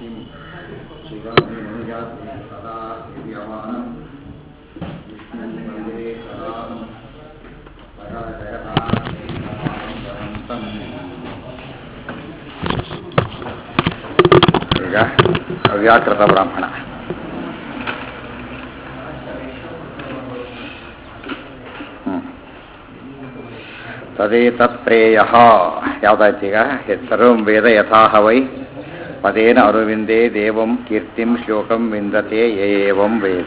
किं शिवमनुजाते सदा दिव्यमानं विष्णुं वन्दे सदाहं पराजयतान्तम् ಈಗ ಅವ್ಯಾಕೃತ ಬ್ರಾಹ್ಮಣ ತದೇತತ್ಪ್ರೇಯ ಯಾವುದಾಯ್ತು ಈಗ ಸರ್ವಂ ವೇದ ಯಥಾಹ ವೈ ಪದೇನ ಅರುವಿಂದೇ ದೇವಂ ಕೀರ್ತಿಂ ಶ್ಲೋಕಂ ವಿಂದತೆ ಏವಂ ವೇದ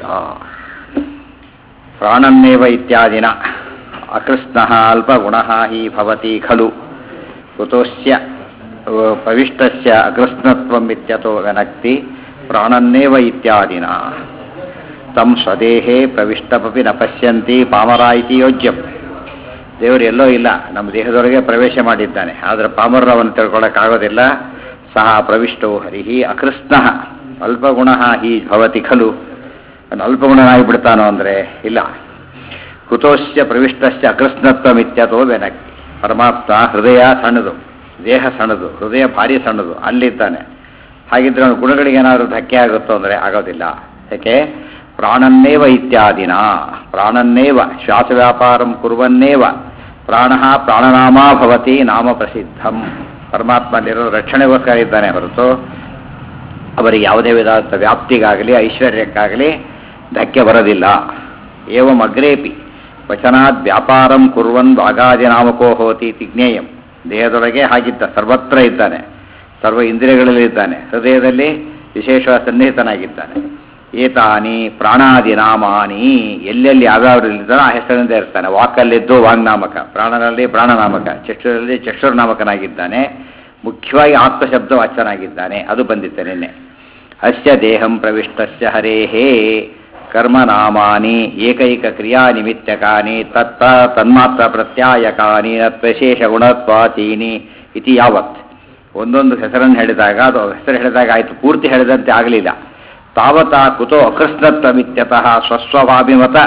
ಪ್ರಾಣನ್ನೇವ ಇತ್ಯಾದಿನ ಅಕೃಷ್ಣ ಅಲ್ಪಗುಣ ಹಿ ಭವತಿ ಖಲು ಕುತೋಸ್ಯ ಪವಿಷ್ಟಸ್ಯ ಅಕೃಷ್ಣತ್ವಂ ಇತ್ಯತೋ ವ್ಯನಕ್ತಿ ಪ್ರಾಣನ್ನೇವ ಇತ್ಯಾದಿನ ತಂ ಸ್ವದೇಹೇ ಪ್ರವಿಷ್ಟಮಪಿ ನ ಪಶ್ಯಂತಿ ಪಾಮರ ಇತಿ ಯೋಜ್ಯಂ ದೇವರು ಎಲ್ಲೋ ಇಲ್ಲ ನಮ್ಮ ದೇಹದೊಳಗೆ ಪ್ರವೇಶ ಮಾಡಿದ್ದಾನೆ ಆದರೆ ಪಾಮರವನ್ನು ತಿಳ್ಕೊಳ್ಳೋಕ್ಕಾಗೋದಿಲ್ಲ ಸಹ ಪ್ರವಿಷ್ಟೋ ಹರಿಹಿ ಅಕೃಷ್ಣ ಅಲ್ಪಗುಣ ಹಿ ಭವತಿ ಖಲು ಅಲ್ಪಗುಣನಾಗಿಬಿಡ್ತಾನೋ ಅಂದರೆ ಇಲ್ಲ ಕುತೋಶ್ಯ ಪ್ರವಿಷ್ಟಸ್ಯ ಅಕೃಷ್ಣತ್ವಮಿತ್ಯತೋ ಬೆನಕ್ತಿ ಪರಮಾತ್ಮ ಹೃದಯ ಸಣ್ಣದು ದೇಹ ಸಣ್ಣದು ಹೃದಯ ಭಾರಿ ಸಣ್ಣದು ಅಲ್ಲಿದ್ದಾನೆ ಹಾಗಿದ್ರೆ ಅವನ ಗುಣಗಳಿಗೆ ಏನಾದರೂ ಧಕ್ಕೆ ಆಗುತ್ತೋ ಅಂದರೆ ಆಗೋದಿಲ್ಲ ಯಾಕೆ ಪ್ರಾಣನ್ನೇವ ಇತ್ಯಾದಿನ ಪ್ರಾಣನ್ನೇವ ಶ್ವಾಸ ವ್ಯಾಪಾರಂ ಕುರುವನ್ನೇವ ಪ್ರಾಣ ಪ್ರಾಣನಾಮ ಭವತಿ ನಾಮ ಪ್ರಸಿದ್ಧಂ ಪರಮಾತ್ಮನಿರೋ ರಕ್ಷಣೆಗೋಸ್ಕರ ಇದ್ದಾನೆ ಹೊರತು ಅವರಿಗೆ ಯಾವುದೇ ವಿಧವಾದ ವ್ಯಾಪ್ತಿಗಾಗಲಿ ಐಶ್ವರ್ಯಕ್ಕಾಗಲಿ ಧಕ್ಕೆ ಬರೋದಿಲ್ಲ ಏವಂ ಅಗ್ರೇಪಿ ವಚನಾದ್ ವ್ಯಾಪಾರಂ ಕುರ್ವನ್ ವಾಗಾದಿ ನಾಮಕೋ ಹೋತಿ ಇತಿ ಜ್ಞೇಯಂ ದೇಹದೊಳಗೆ ಹಾಗಿದ್ದ ಸರ್ವತ್ರ ಇದ್ದಾನೆ ಸರ್ವ ಇಂದ್ರಿಯಗಳಲ್ಲಿ ಇದ್ದಾನೆ ಹೃದಯದಲ್ಲಿ ವಿಶೇಷ ಸನ್ನಿಹಿತನಾಗಿದ್ದಾನೆ ಏತಾನಿ ಪ್ರಾಣಾದಿ ನಾಮಾನಿ ಎಲ್ಲೆಲ್ಲಿ ಯಾವ್ಯಾವ್ರಲ್ಲಿದ್ದಾನೋ ಆ ಹೆಸರಿನಿಂದ ಇರ್ತಾನೆ ವಾಕಲ್ಲಿದ್ದು ವಾಂಗ್ನಾಮಕ ಪ್ರಾಣನಲ್ಲಿ ಪ್ರಾಣನಾಮಕ ಚಕ್ಷುರಲ್ಲಿ ಚಕ್ಷುರ್ನಾಮಕನಾಗಿದ್ದಾನೆ ಮುಖ್ಯವಾಗಿ ಆತ್ಮಶಬ್ದ ವಾಚನಾಗಿದ್ದಾನೆ ಅದು ಬಂದಿತ್ತೆ ನಿನ್ನೆ ಅಸ್ಯ ದೇಹಂ ಪ್ರವಿಷ್ಟಸ್ಯ ಹರೇಹೇ ಕರ್ಮನಾಮಾನಿ ಏಕೈಕ ಕ್ರಿಯಾ ನಿಮಿತ್ತಕಾನಿ ತತ್ತ ತನ್ಮಾತ್ರ ಪ್ರತ್ಯಾಯಕಾನಿ ವಿಶೇಷ ಗುಣತ್ವಾತೀನಿ ಇತಿ ಯಾವತ್ ಒಂದೊಂದು ಹೆಸರನ್ನು ಹೇಳಿದಾಗ ಅದು ಹೆಸರು ಹೇಳಿದಾಗ ಆಯಿತು ಪೂರ್ತಿ ಹೇಳಿದಂತೆ ಆಗಲಿಲ್ಲ ತಾವತಾ ಕುತೋ ಅಕೃಷ್ಣತ್ವಮಿತ್ಯತಃ ಸ್ವಸ್ವಭಾಭಿಮತ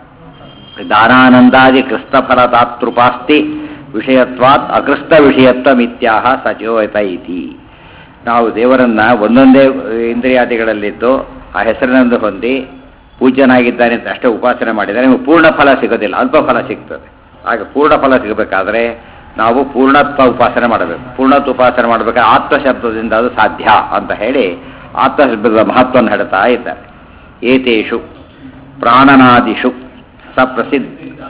ದಾನಾನಂದಾದಿ ಕೃಷ್ಣಫಲದಾತೃಪಾಸ್ತಿ ವಿಷಯತ್ವಾತ್ ಅಕೃಷ್ಟ ವಿಷಯತ್ವಮಿತ್ಯಾಹ ಸಜೋಯತ ಇತಿ ನಾವು ದೇವರನ್ನ ಒಂದೊಂದೇ ಇಂದ್ರಿಯಾದಿಗಳಲ್ಲಿದ್ದು ಆ ಹೆಸರಿನಿಂದ ಹೊಂದಿ ಪೂಜ್ಯನಾಗಿದ್ದಾನೆ ಅಂತ ಅಷ್ಟೇ ಉಪಾಸನೆ ಮಾಡಿದರೆ ನಿಮಗೆ ಪೂರ್ಣ ಫಲ ಸಿಗೋದಿಲ್ಲ ಅಲ್ಪ ಫಲ ಸಿಗ್ತದೆ ಆಗ ಪೂರ್ಣ ಫಲ ಸಿಗಬೇಕಾದ್ರೆ ನಾವು ಪೂರ್ಣತ್ವ ಉಪಾಸನೆ ಮಾಡಬೇಕು ಪೂರ್ಣತ್ವ ಉಪಾಸನೆ ಮಾಡಬೇಕಾದ್ರೆ ಆತ್ಮಶಬ್ದದಿಂದ ಅದು ಸಾಧ್ಯ ಅಂತ ಹೇಳಿ ಆತ್ಮಶಬ್ದದ ಮಹತ್ವವನ್ನು ಹೇಳ್ತಾ ಇದ್ದಾರೆ ಏತೇಷು ಪ್ರಾಣನಾದಿಷು ಸ ಪ್ರಸಿದ್ಧ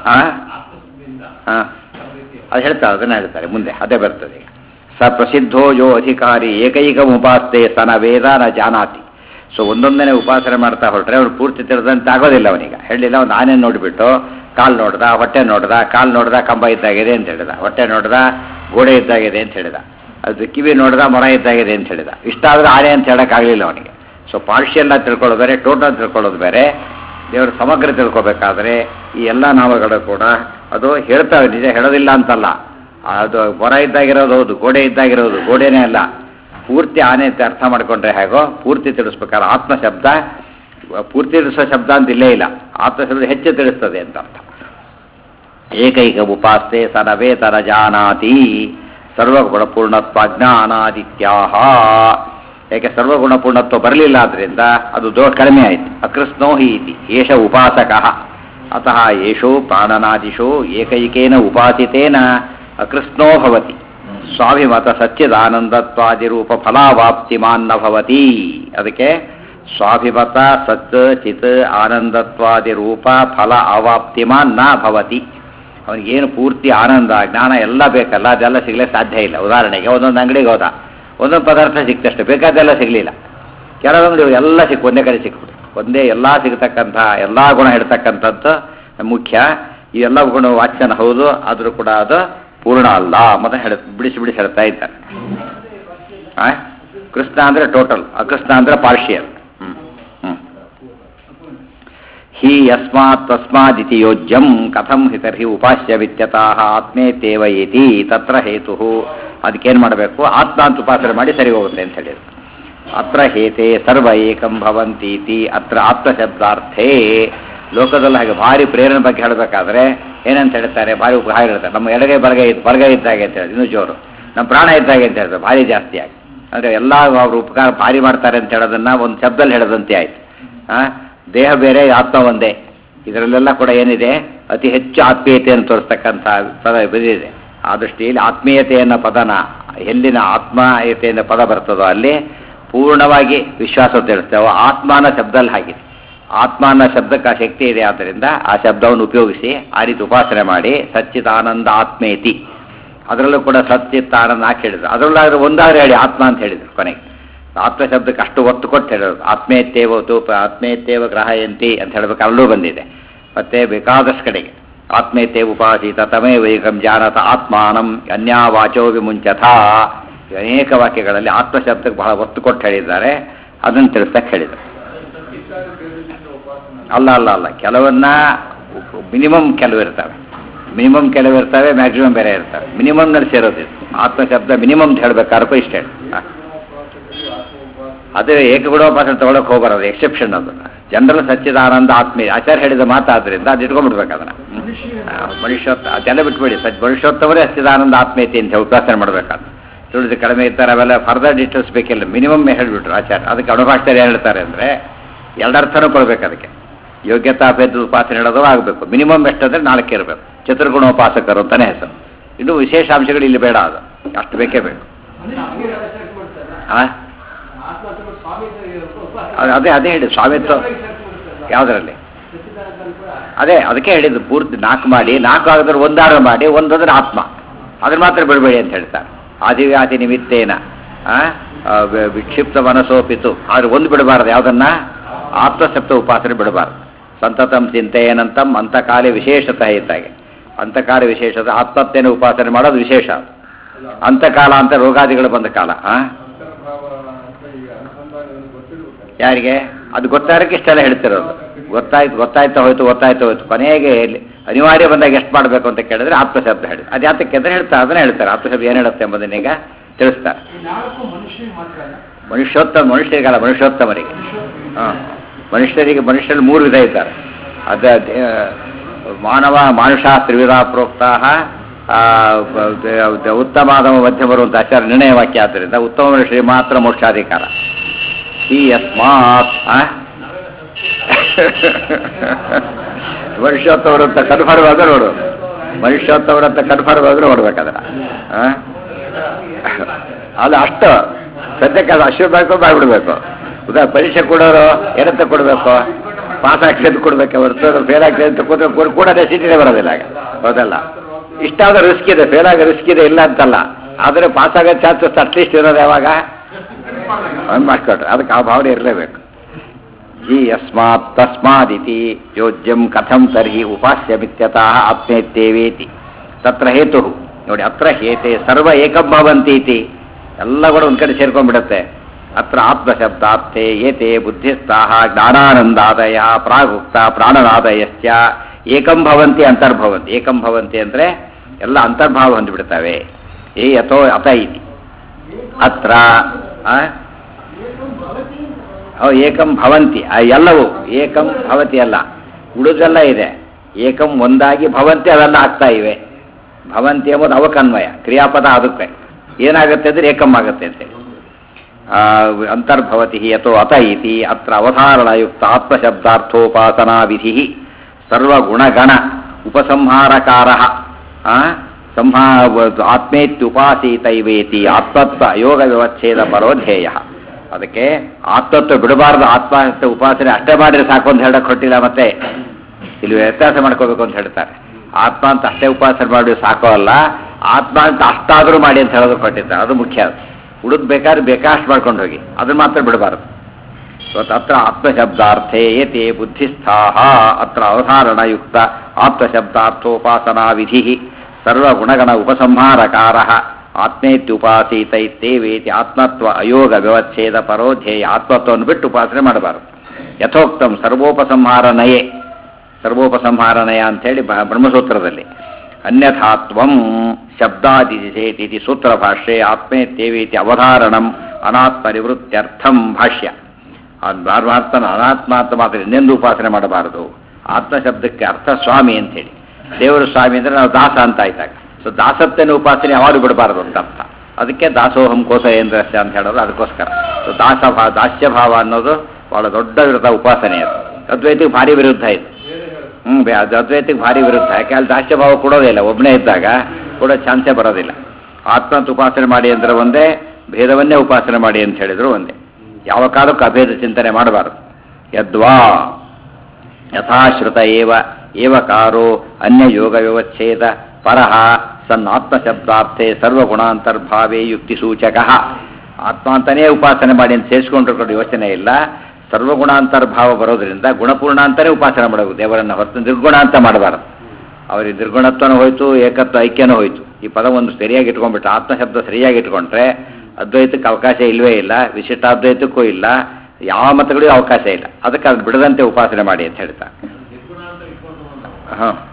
ಅದು ಹೇಳ್ತಾರೆ ಅದನ್ನ ಹೇಳ್ತಾರೆ ಮುಂದೆ ಅದೇ ಬರ್ತದೆ ಸ ಪ್ರಸಿದ್ಧೋ ಯೋ ಅಧಿಕಾರಿ ಏಕೈಕ ಉಪಾಸ್ತೆ ಸನ ವೇದ ನ ಜಾನಾತಿ ಸೊ ಒಂದೊಂದನೇ ಉಪಾಸನೆ ಮಾಡ್ತಾ ಹೊರಟ್ರೆ ಅವ್ರು ಪೂರ್ತಿ ತಿಳಿದಂತೆ ಆಗೋದಿಲ್ಲ ಅವನಿಗೆ ಹೇಳಿಲ್ಲ ಒಂದು ಆನೆ ನೋಡಿಬಿಟ್ಟು ಕಾಲು ನೋಡ್ದ ಹೊಟ್ಟೆ ನೋಡ್ದ ಕಾಲು ನೋಡ್ದ ಕಂಬ ಇದ್ದಾಗಿದೆ ಅಂತ ಹೇಳಿದ ಹೊಟ್ಟೆ ನೋಡ್ದ ಗೋಡೆ ಇದ್ದಾಗಿದೆ ಅಂತ ಹೇಳಿದ ಅದು ಕಿವಿ ನೋಡ್ದ ಮೊರ ಇದ್ದಾಗಿದೆ ಅಂತ ಹೇಳಿದ ಇಷ್ಟಾದ್ರೆ ಆನೆ ಅಂತ ಹೇಳೋಕ್ಕಾಗಲಿಲ್ಲ ಅವನಿಗೆ ಸೊ ಪಾರ್ಷಿಯಲ್ ತಿಳ್ಕೊಳ್ಳೋದು ಬೇರೆ ಟೋಟಲ್ ತಿಳ್ಕೊಳ್ಳೋದು ಬೇರೆ ದೇವರು ಸಮಗ್ರ ತಿಳ್ಕೊಬೇಕಾದ್ರೆ ಈ ಎಲ್ಲ ನಾಮಗಳು ಕೂಡ ಅದು ಹೇಳ್ತವೆ ನಿಜ ಹೇಳೋದಿಲ್ಲ ಅಂತಲ್ಲ ಅದು ಮೊರ ಇದ್ದಾಗಿರೋದು ಹೌದು ಗೋಡೆ ಇದ್ದಾಗಿರೋದು ಗೋಡೆನೇ ಅಲ್ಲ ಪೂರ್ತಿ ಆನೆ ಅಂತ ಅರ್ಥ ಮಾಡ್ಕೊಂಡ್ರೆ ಹೇಗೋ ಪೂರ್ತಿ ತಿಳಿಸ್ಬೇಕಾದ್ರೆ ಆತ್ಮ ಶಬ್ದ ಪೂರ್ತಿ ತಿಳಿಸೋ ಶಬ್ದ ಅಂತ ಇಲ್ಲೇ ಇಲ್ಲ ಆತ್ಮ ಶಬ್ದ ಹೆಚ್ಚು ತಿಳಿಸ್ತದೆ ಅಂತ ಅರ್ಥ ಏಕೈಕ ಉಪಾಸ್ತೆ ಸನವೇ ತರ ಜಾನಾತಿ ಸರ್ವಗುಣಪೂರ್ಣತ್ವ ಜ್ಞಾನಾದಿತ್ಯಾಹ ಯಾಕೆ ಸರ್ವಗುಣಪೂರ್ಣತ್ವ ಬರಲಿಲ್ಲ ಆದ್ರಿಂದ ಅದು ದೋ ಕಡಿಮೆ ಆಯಿತು ಅಕೃಷ್ಣೋ ಹಿ ಇತಿ ಏಷ ಉಪಾಸಕ ಅತಃ ಯೇಷೋ ಪ್ರಾಣನಾದಿಷು ಏಕೈಕೇನ ಉಪಾಸಿತೇನ ಅಕೃಷ್ಣೋ ಭವತಿ ಸ್ವಾಭಿಮತ ಸಚ್ಚಿದಾನಂದತ್ವಾದಿರೂಪ ಫಲಾವಾಪ್ತಿಮಾನ್ನ ಭವತಿ ಅದಕ್ಕೆ ಸ್ವಾಭಿಮತ ಸತ್ ಚಿತ್ ಆನಂದತ್ವಾದಿ ರೂಪ ಫಲ ಅವಾಪ್ತಿಮಾನ್ ನ ಭವತಿ ಅವನಿಗೇನು ಪೂರ್ತಿ ಆನಂದ ಜ್ಞಾನ ಎಲ್ಲ ಬೇಕಲ್ಲ ಅದೆಲ್ಲ ಸಿಗ್ಲಿಕ್ಕೆ ಸಾಧ್ಯ ಇಲ್ಲ ಉದಾಹರಣೆಗೆ ಒಂದೊಂದು ಅಂಗಡಿಗೆ ಹೋದ ಒಂದೊಂದು ಪದಾರ್ಥ ಸಿಕ್ತಷ್ಟು ಬೇಕಾದೆಲ್ಲ ಸಿಗಲಿಲ್ಲ ಕೆಲವೊಂದು ಎಲ್ಲ ಸಿಕ್ ಒಂದೇ ಕಡೆ ಸಿಕ್ಬಿಟ್ಟು ಒಂದೇ ಎಲ್ಲ ಸಿಗತಕ್ಕಂಥ ಎಲ್ಲ ಗುಣ ಹೇಳ್ತಕ್ಕಂಥದ್ದು ಮುಖ್ಯ ಈ ಎಲ್ಲ ಗುಣ ವಾಚ್ಯನ ಹೌದು ಆದರೂ ಕೂಡ ಅದು ಪೂರ್ಣ ಅಲ್ಲ ಮತ್ತೆ ಹೇಳ ಬಿಡಿಸಿ ಬಿಡಿಸಿ ಹೇಳ್ತಾ ಇದ್ದಾರೆ ಆ ಕೃಷ್ಣ ಅಂದರೆ ಟೋಟಲ್ ಅಕೃಷ್ಣ ಅಂದರೆ ಪಾರ್ಷಿಯಲ್ ಹಿ ಯಸ್ಮಾತ್ ತಸ್ಮಾದಿತಿ ಯೋಜ್ಯಂ ಕಥಂ ಹಿ ತರ್ಹಿ ಉಪಾಸ್ಯ ವಿತ್ಯತಃ ಆತ್ಮೇತೇವ ಇತಿ ತತ್ರ ಹೇತು ಅದಕ್ಕೇನು ಮಾಡಬೇಕು ಆತ್ಮ ಅಂತ ಉಪಾಸನೆ ಮಾಡಿ ಸರಿ ಹೋಗುತ್ತೆ ಅಂತ ಹೇಳಿದ್ರು ಅತ್ರ ಹೇತೆ ಸರ್ವ ಏಕಂ ಭವಂತೀತಿ ಅತ್ರ ಆತ್ಮಶಬ್ದಾರ್ಥೇ ಲೋಕದಲ್ಲಿ ಹಾಗೆ ಭಾರಿ ಪ್ರೇರಣೆ ಬಗ್ಗೆ ಹೇಳಬೇಕಾದ್ರೆ ಏನಂತ ಹೇಳ್ತಾರೆ ಭಾರಿ ಹಾಗೆ ಹೇಳ್ತಾರೆ ನಮ್ಮ ಎಡಗೈ ಬಲಗೈ ಬಲಗೈ ಇದ್ದಾಗೆ ಅಂತ ಹೇಳಿ ಇನ್ನೂ ಜೋರು ನಮ್ಮ ಪ್ರಾಣ ಇದ್ದಾಗೆ ಅಂತ ಹೇಳ್ತಾರೆ ಭಾರಿ ಜಾಸ್ತಿ ಆಗಿ ಅಂದರೆ ಎಲ್ಲ ಅವರು ಉಪಕಾರ ಭಾರಿ ಮಾಡ್ತಾರೆ ಅಂತ ಹೇಳೋದನ್ನ ಒಂದು ಶಬ್ದಲ್ಲಿ ಹೇಳೋದಂತೆ ಆಯ್ತು ಆ, ದೇಹ ಬೇರೆ ಆತ್ಮ ಒಂದೇ ಇದರಲ್ಲೆಲ್ಲ ಕೂಡ ಏನಿದೆ ಅತಿ ಹೆಚ್ಚು ಆತ್ಮೀಯತೆಯನ್ನು ತೋರಿಸ್ತಕ್ಕಂಥ ಪದ ಬಂದಿದೆ ಆ ದೃಷ್ಟಿಯಲ್ಲಿ ಆತ್ಮೀಯತೆ ಅನ್ನೋ ಪದನ ಎಲ್ಲಿನ ಆತ್ಮೀಯತೆ ಅನ್ನೋ ಪದ ಬರ್ತದೋ ಅಲ್ಲಿ ಪೂರ್ಣವಾಗಿ ವಿಶ್ವಾಸ ತಿಳಿಸ್ತೇವೆ ಆತ್ಮಾನ ಶಬ್ದಲ್ಲಿ ಹಾಗಿದೆ ಆತ್ಮ ಅನ್ನೋ ಶಬ್ದಕ್ಕೆ ಆ ಶಕ್ತಿ ಇದೆ ಆದ್ದರಿಂದ ಆ ಶಬ್ದವನ್ನು ಉಪಯೋಗಿಸಿ ಆ ರೀತಿ ಉಪಾಸನೆ ಮಾಡಿ ಸಚ್ಚಿದಾನಂದ ಆತ್ಮೇತಿ ಅದರಲ್ಲೂ ಕೂಡ ಸಚ್ಚಿತ್ ಆನಂದ ಹಾಕಿ ಹೇಳಿದ್ರು ಅದರಲ್ಲಾದ್ರೂ ಒಂದಾದ್ರೂ ಹೇಳಿ ಆತ್ಮ ಅಂತ ಹೇಳಿದ್ರು ಕೊನೆಗೆ ಆತ್ಮ ಶಬ್ದಕ್ಕೆ ಅಷ್ಟು ಒತ್ತು ಕೊಟ್ಟು ಹೇಳೋದು ಆತ್ಮೇತ್ಯೇವ ತೂಪ ಆತ್ಮೇತ್ಯೇವ ಗ್ರಹಯಂತಿ ಅಂತ ಹೇಳ್ಬೇಕು ಅಲ್ಲೂ ಬಂದಿದೆ ಮತ್ತೆ ಬೇಕಾದಷ್ಟು ಕಡೆಗೆ ಆತ್ಮೇತ್ಯೇ ಉಪಾಸೀತ ತಮೇ ವೈಕಂ ಜಾನತ ಆತ್ಮಾನಂ ಅನ್ಯಾವಾಚೋ ವಿಮುಂಚಥ ಅನೇಕ ವಾಕ್ಯಗಳಲ್ಲಿ ಆತ್ಮ ಶಬ್ದಕ್ಕೆ ಬಹಳ ಒತ್ತು ಕೊಟ್ಟು ಹೇಳಿದ್ದಾರೆ ಅದನ್ನು ತಿಳಿಸ್ತಕ್ಕೆ ಹೇಳಿದರು ಅಲ್ಲ ಅಲ್ಲ ಅಲ್ಲ ಕೆಲವನ್ನ ಮಿನಿಮಮ್ ಕೆಲವು ಇರ್ತವೆ ಮಿನಿಮಮ್ ಕೆಲವು ಇರ್ತವೆ ಮ್ಯಾಕ್ಸಿಮಮ್ ಬೇರೆ ಇರ್ತವೆ ಮಿನಿಮಮ್ನಲ್ಲಿ ಸೇರೋದು ಆತ್ಮ ಶಬ್ದ ಮಿನಿಮಮ್ ಅಂತ ಹೇಳ್ಬೇಕಾದ್ರೆ ಇಷ್ಟ ಹೇಳಿ ಹಾಂ ಅದೇ ಏಕಗುಣೋಪಾಸನೆ ತಗೊಳಕ್ ಹೋಗ್ಬಾರದು ಎಕ್ಸೆಪ್ಷನ್ ಅದು ಜನರಲ್ ಸಚ್ಚಿದಾನಂದ ಆತ್ಮೀಯ ಆಚಾರ್ಯ ಹೇಳಿದ ಮಾತಾದ್ರಿಂದ ಅದು ಇಟ್ಕೊಂಡ್ಬಿಡ್ಬೇಕು ಅದನ್ನ ಆ, ಮನುಷ್ಯೋತ್ತ ಅದೆಲ್ಲ ಬಿಟ್ಬಿಡಿ ಸಚ್ ಮನುಷ್ಯೋತ್ತಮರೇ ಸಚ್ಚಿದಾನಂದ ಆತ್ಮೀಯತೆ ಅಂತ ಹೇಳಿ ಉಪಾಸನೆ ಮಾಡ್ಬೇಕಾದ್ರೆ ತಿಳಿದು ಕಡಿಮೆ ಇರ್ತಾರೆ ಅವೆಲ್ಲ ಫರ್ದರ್ ಡೀಟೇಲ್ಸ್ ಬೇಕಿಲ್ಲ ಮಿನಿಮಮ್ ಹೇಳ್ಬಿಟ್ರು ಆಚಾರ್ಯ ಅದಕ್ಕೆ ಅಣುಭಾಷೆ ಏನು ಹೇಳ್ತಾರೆ ಅಂದರೆ ಎರಡರ್ಥನೂ ಕೊಡ್ಬೇಕು ಅದಕ್ಕೆ ಯೋಗ್ಯತಾ ಭೇದ ಉಪಾಸನೆ ಹೇಳೋದು ಆಗಬೇಕು ಮಿನಿಮಮ್ ಎಷ್ಟಂದ್ರೆ ನಾಲ್ಕು ಇರಬೇಕು ಚತುರ್ಗುಣೋಪಾಸಕರು ಅಂತಾನೆ ಹೆಸರು ಇನ್ನು ವಿಶೇಷ ಅಂಶಗಳು ಇಲ್ಲಿ ಬೇಡ ಅದು ಅಷ್ಟು ಬೇಕೇ ಬೇಕು ಆ? ಅದು- ಅದೇ ಅದೇ ಹೇಳಿ ಸ್ವಾಮಿತ್ವ ಯಾವುದರಲ್ಲಿ ಅದೇ ಅದಕ್ಕೆ ಹೇಳಿದ್ದು ಪೂರ್ತಿ ನಾಲ್ಕು ಮಾಡಿ ನಾಲ್ಕು ಆಗಿದ್ರೆ ಒಂದಾರು ಮಾಡಿ ಒಂದಂದ್ರೆ ಆತ್ಮ ಅದ್ರ ಮಾತ್ರ ಬಿಡಬೇಡಿ ಅಂತ ಹೇಳ್ತಾರೆ ಆದಿವ್ಯಾಧಿ ನಿಮಿತ್ತೇನ ಆ, ಆ, ವಿ- ವಿಕ್ಷಿಪ್ತ ಮನಸ್ಸೋಪಿತು ಆದ್ರೆ ಒಂದು ಬಿಡಬಾರ್ದು ಯಾವುದನ್ನ ಆತ್ಮಸಪ್ತ ಉಪಾಸನೆ ಬಿಡಬಾರ್ದು ಸಂತತಂ ಚಿಂತೆಯೇನಂತಂ ಅಂತಕಾಲ ವಿಶೇಷತೆ ಇದ್ದಾಗೆ ಅಂತಕಾಲ ವಿಶೇಷತೆ ಆತ್ಮತ್ಯನ ಉಪಾಸನೆ ಮಾಡೋದು ವಿಶೇಷ ಅಂತಕಾಲ ಅಂತ ರೋಗಾದಿಗಳು ಬಂದ ಕಾಲ ಆ ಯಾರಿಗೆ ಅದು ಗೊತ್ತಾರಕ್ಕೆ ಇಷ್ಟೆಲ್ಲ ಹೇಳ್ತಿರೋದು ಗೊತ್ತಾಯ್ತು ಗೊತ್ತಾಯ್ತಾ ಹೋಯ್ತು ಗೊತ್ತಾಯ್ತಾ ಹೋಯ್ತು ಕೊನೆಗೆ ಎಲ್ಲಿ- ಅನಿವಾರ್ಯ ಬಂದಾಗ ಎಷ್ಟು ಮಾಡಬೇಕು ಅಂತ ಕೇಳಿದ್ರೆ ಆತ್ಮಶಬ್ದ ಹೇಳಿ ಅದು ಯಾತಕ್ಕೆ ಅಂದ್ರೆ ಹೇಳ್ತಾರೆ ಅದನ್ನ ಹೇಳ್ತಾರೆ ಆತ್ಮಶಬ್ದ ಏನು ಹೇಳುತ್ತೆ ಎಂಬುದನ್ನ ಈಗ ತಿಳಿಸ್ತಾರೆ ನಾಲ್ಕು ಮನುಷ್ಯ ಮಾತ್ರ ಅಲ್ಲ ಮನುಷ್ಯೋತ್ತಮ ಮನುಷ್ಯರಿಗಲ್ಲ ಮನುಷ್ಯೋತ್ತಮರಿಗೆ ಹಾಂ ಮನುಷ್ಯರಿಗೆ ಮನುಷ್ಯರಲ್ಲಿ ಮೂರು ವಿಧ ಇದ್ದಾರೆ ಅದ ಆ, ಮಾನವ ಮಾನುಷ ತ್ರಿವಿಧ ಪ್ರೋಕ್ತಾ ಉತ್ತಮಾದಮ ಮಧ್ಯಮರು ಅಂತ ಆಚಾರ ನಿರ್ಣಯ ವಾಕ್ಯ ಆದ್ದರಿಂದ ಉತ್ತಮ ಮನುಷ್ಯರಿಗೆ ಮಾತ್ರ ಮೋಕ್ಷಾಧಿಕಾರ ಈ ಯಸ್ಮಾತ್ ಆ? ಮನುಷ್ಯೋತ್ತಮರು ಅಂತ ಕನ್ಫರ್ಮ್ ಆದ್ರೆ ನೋಡು ಮನುಷ್ಯೋತ್ತಮರು ಅಂತ ಕನ್ಫರ್ಮ್ ಆದ್ರೆ ನೋಡ್ಬೇಕಾದ್ರೆ ಆ? ಅಲ್ಲ ಅಷ್ಟು ಸದ್ಯಕ್ಕೆ ಅದು ಅಶ್ವ ಬೇಕು ಮಾಡಿಬಿಡ್ಬೇಕು ಉದಾ ಪರೀಕ್ಷೆ ಕೊಡೋರು ಏನಂತ ಕೊಡಬೇಕು ಪಾಸ್ ಆಗ್ತದೆ ಅಂತ ಕೊಡ್ಬೇಕು ಹೊರತು ಫೇಲ್ ಆಗ್ತದೆ ಅಂತ ಕೂತ್ರೆ ಕೂಡ ಕೂಡಲೇ ಸಿಟಿನೇ ಬರೋದಿಲ್ಲ ಆಗ ಹೌದಲ್ಲ ಇಷ್ಟಾದ ರಿಸ್ಕ್ ಇದೆ ಫೇಲ್ ಆಗೋ ರಿಸ್ಕ್ ಇದೆ ಇಲ್ಲ ಅಂತಲ್ಲ ಆದರೆ ಪಾಸ್ ಆಗೋ ಚಾನ್ಸಸ್ ಅಟ್ಲೀಸ್ಟ್ ಇರೋದು ಯಾವಾಗ ಹಂಗೆ ಮಾಡ್ಕೊಟ್ರೆ ಅದಕ್ಕೆ ಆ ಭಾವನೆ ಇರಲೇಬೇಕು ಈ ಯಸ್ಮಾತ್ ತಸ್ಮಾದಿತಿ ಯೋಜ್ಯಂ ಕಥಂ ತರ್ಹಿ ಉಪಾಸ್ಯಮಿತ್ಯತಃ ಆತ್ಮೇತ್ಯೇವೇತಿ ತತ್ರ ಹೇತು ನೋಡಿ ಅತ್ರ ಹೇತೆ ಸರ್ವ ಏಕಂ ಭವಂತಿ ಇತಿ ಎಲ್ಲ ಕೂಡ ಒಂದು ಕಡೆ ಸೇರ್ಕೊಂಡ್ಬಿಡುತ್ತೆ ಅತ್ರ ಆತ್ಮಶಬ್ದಾರ್ಥೆ ಏತೆ ಬುದ್ಧಿಸ್ಥಾಹ ಜ್ಞಾನಾನಂದಾದಯ ಪ್ರಾಗುಕ್ತ ಪ್ರಾಣನಾದಯಶ್ಚ ಏಕಂ ಭವಂತಿ ಅಂತರ್ಭವಂತಿ ಏಕಂ ಭವಂತಿ ಅಂದರೆ ಎಲ್ಲ ಅಂತರ್ಭಾವ ಹೊಂದಿಬಿಡ್ತವೆ ಏ ಯಥೋ ಅತ ಇತಿ ಅತ್ರ ಆ? ಅವು ಏಕಂ ಭವಂತಿ ಆ ಎಲ್ಲವೂ ಏಕಂ ಭವತಿ ಅಲ್ಲ ಉಳಿದೆಲ್ಲ ಇದೆ ಏಕಂ ಒಂದಾಗಿ ಭವಂತಿ ಅವೆಲ್ಲ ಆಗ್ತಾ ಇವೆ ಭವಂತಿ ಎಂಬುದು ಅವಕನ್ವಯ ಕ್ರಿಯಾಪದ ಅದಕ್ಕೆ ಏನಾಗುತ್ತೆ ಅಂದ್ರೆ ಏಕಂ ಆಗುತ್ತೆ ಅಂತೇಳಿ ಆ, ಅಂತರ್ಭವತಿ ಯಥೋ ಅತ ಇತಿ ಅತ್ರ ಅವಧಾರಣಯುಕ್ತ ಆತ್ಮಶಬ್ದಾರ್ಥೋಪಾಸನಾ ವಿಧಿ ಸರ್ವಗುಣಗಣ ಉಪಸಂಹಾರಕಾರ ಸಂಹಾ ಆತ್ಮೇತ್ಯುಪಾಸೀತೈವೇತಿ ಆತ್ಮತ್ವ ಯೋಗ ವ್ಯವಚ್ಛೇದ ಪರೋಧೇಯ ಅದಕ್ಕೆ ಆತ್ಮತ್ವ ಬಿಡಬಾರ್ದು ಆತ್ಮಹತ್ಯ ಉಪಾಸನೆ ಅಷ್ಟೇ ಮಾಡಿದ್ರೆ ಸಾಕು ಅಂತ ಹೇಳಕ್ ಹೊಟ್ಟಿಲ್ಲ ಮತ್ತೆ ಇಲ್ಲಿ ವ್ಯತ್ಯಾಸ ಮಾಡ್ಕೋಬೇಕು ಅಂತ ಹೇಳ್ತಾರೆ ಆತ್ಮ ಅಂತ ಅಷ್ಟೇ ಉಪಾಸನೆ ಮಾಡಿ ಸಾಕೋ ಅಲ್ಲ ಆತ್ಮ ಅಂತ ಅಷ್ಟಾದರೂ ಮಾಡಿ ಅಂತ ಹೇಳೋದು ಕೊಟ್ಟಿದ್ದಾರೆ ಅದು ಮುಖ್ಯ ಉಳಿದ್ ಬೇಕಾದ್ರೆ ಬೇಕಾಷ್ಟು ಮಾಡ್ಕೊಂಡು ಹೋಗಿ ಅದನ್ನ ಮಾತ್ರ ಬಿಡಬಾರದು ಇವತ್ತು ಅತ್ರ ಆತ್ಮಶಬ್ದಾರ್ಥೇ ಏತೆ ಬುದ್ಧಿಸ್ಥಾ ಅತ್ರ ಅವಧಾರಣಯುಕ್ತ ಆತ್ಮಶಬ್ದಾರ್ಥೋಪಾಸನಾ ವಿಧಿ ಸರ್ವಗುಣಗಣ ಉಪಸಂಹಾರಕಾರ ಆತ್ಮೇತ್ಯುಪಾಸೀತೈತ್ತೇವೇತಿ ಆತ್ಮತ್ವ ಅಯೋಗ ವ್ಯವಚ್ಛೇದ ಪರೋಧ್ಯೇಯ ಆತ್ಮತ್ವವನ್ನು ಬಿಟ್ಟು ಉಪಾಸನೆ ಮಾಡಬಾರದು ಯಥೋಕ್ತಂ ಸರ್ವೋಪಸಂಹಾರ ನಯೇ ಸರ್ವೋಪಸಂಹಾರ ನಯ ಅಂಥೇಳಿ ಬ- ಬ್ರಹ್ಮಸೂತ್ರದಲ್ಲಿ ಅನ್ಯಥಾತ್ವಂ ಶಬ್ದಾದಿ ಚೇತಿ ಸೂತ್ರ ಭಾಷ್ಯೆ ಆತ್ಮೇತ್ಯೇವೇತಿ ಅವಧಾರಣಂ ಅನಾತ್ಮ ನಿವೃತ್ತ್ಯರ್ಥಂ ಭಾಷ್ಯ ಅರ್ಥನ ಅನಾತ್ಮ ಅಂತ ಮಾತ್ರ ಇನ್ನೆಂದು ಉಪಾಸನೆ ಮಾಡಬಾರದು ಆತ್ಮ ಶಬ್ದಕ್ಕೆ ಅರ್ಥ ಸ್ವಾಮಿ ಅಂತೇಳಿ ದೇವರು ಸ್ವಾಮಿ ಅಂದ್ರೆ ನಾವು ದಾಸ ಅಂತ ಆಯ್ತಾಗ ಸೊ ದಾಸತ್ವನ ಉಪಾಸನೆ ಯಾವಾಗ ಬಿಡಬಾರದು ಅಂತ ಅರ್ಥ ಅದಕ್ಕೆ ದಾಸೋಹಂ ಕೋಸೇಂದ್ರಸ್ಯ ಅಂತ ಹೇಳೋದು ಅದಕ್ಕೋಸ್ಕರ ಸೊ ದಾಸ ಭಾ ದಾಸ್ಯ ಭಾವ ಅನ್ನೋದು ಬಹಳ ದೊಡ್ಡ ವಿರುದ್ಧ ಉಪಾಸನೆ ಅದು ಅದ್ವೈತಿಗೆ ಭಾರಿ ವಿರುದ್ಧ ಇದು ಹ್ಞೂ ಅದು ಅದ್ವೈತಿಗೆ ಭಾರಿ ವಿರುದ್ಧ ಯಾಕೆ ಅಲ್ಲಿ ದಾಸ್ಯ ಭಾವ ಕೊಡೋದೇ ಇಲ್ಲ ಒಬ್ಬನೇ ಇದ್ದಾಗ ಕೊಡೋ ಚಾನ್ಸೇ ಬರೋದಿಲ್ಲ ಆತ್ಮಂತ ಉಪಾಸನೆ ಮಾಡಿ ಅಂದ್ರೆ ಒಂದೇ ಭೇದವನ್ನೇ ಉಪಾಸನೆ ಮಾಡಿ ಅಂತ ಹೇಳಿದ್ರು ಒಂದೇ ಯಾವ ಕಾಲಕ್ಕೂ ಅಭೇದ ಚಿಂತನೆ ಮಾಡಬಾರದು ಯದ್ವಾ ಯಥಾಶ್ರುತ ಏವ ಏವಕಾರೋ ಅನ್ಯ ಯೋಗ ವ್ಯವಚ್ಛೇದ ಪರಃ ಸನ್ ಆತ್ಮಶಬ್ದಾರ್ಥೆ ಸರ್ವಗುಣಾಂತರ್ಭಾವೇ ಯುಕ್ತಿ ಸೂಚಕ ಆತ್ಮ ಅಂತಾನೇ ಉಪಾಸನೆ ಮಾಡಿ ಅಂತ ಸೇರಿಸ್ಕೊಂಡ್ರು ಕೂಡ ಯೋಚನೆ ಇಲ್ಲ ಸರ್ವಗುಣಾಂತರ್ಭಾವ ಬರೋದ್ರಿಂದ ಗುಣಪೂರ್ಣ ಅಂತಾನೆ ಉಪಾಸನೆ ಮಾಡಬೇಕು ದೇವರನ್ನ ಹೊರತು ನಿರ್ಗುಣ ಅಂತ ಮಾಡಬಾರದು ಅವರಿಗೆ ನಿರ್ಗುಣತ್ವನೂ ಹೋಯ್ತು ಏಕತ್ವ ಐಕ್ಯನೂ ಹೋಯ್ತು ಈ ಪದ ಒಂದು ಸರಿಯಾಗಿ ಇಟ್ಕೊಂಡ್ಬಿಟ್ಟು ಆತ್ಮಶಬ್ದ ಸರಿಯಾಗಿ ಇಟ್ಕೊಂಡ್ರೆ ಅದ್ವೈತಕ್ಕೆ ಅವಕಾಶ ಇಲ್ವೇ ಇಲ್ಲ ವಿಶಿಷ್ಟಾದ್ವೈತಕ್ಕೂ ಇಲ್ಲ ಯಾವ ಮತಗಳಿಗೂ ಅವಕಾಶ ಇಲ್ಲ ಅದಕ್ಕೆ ಅದು ಬಿಡದಂತೆ ಉಪಾಸನೆ ಮಾಡಿ ಅಂತ ಹೇಳ್ತಾ ಹಾಂ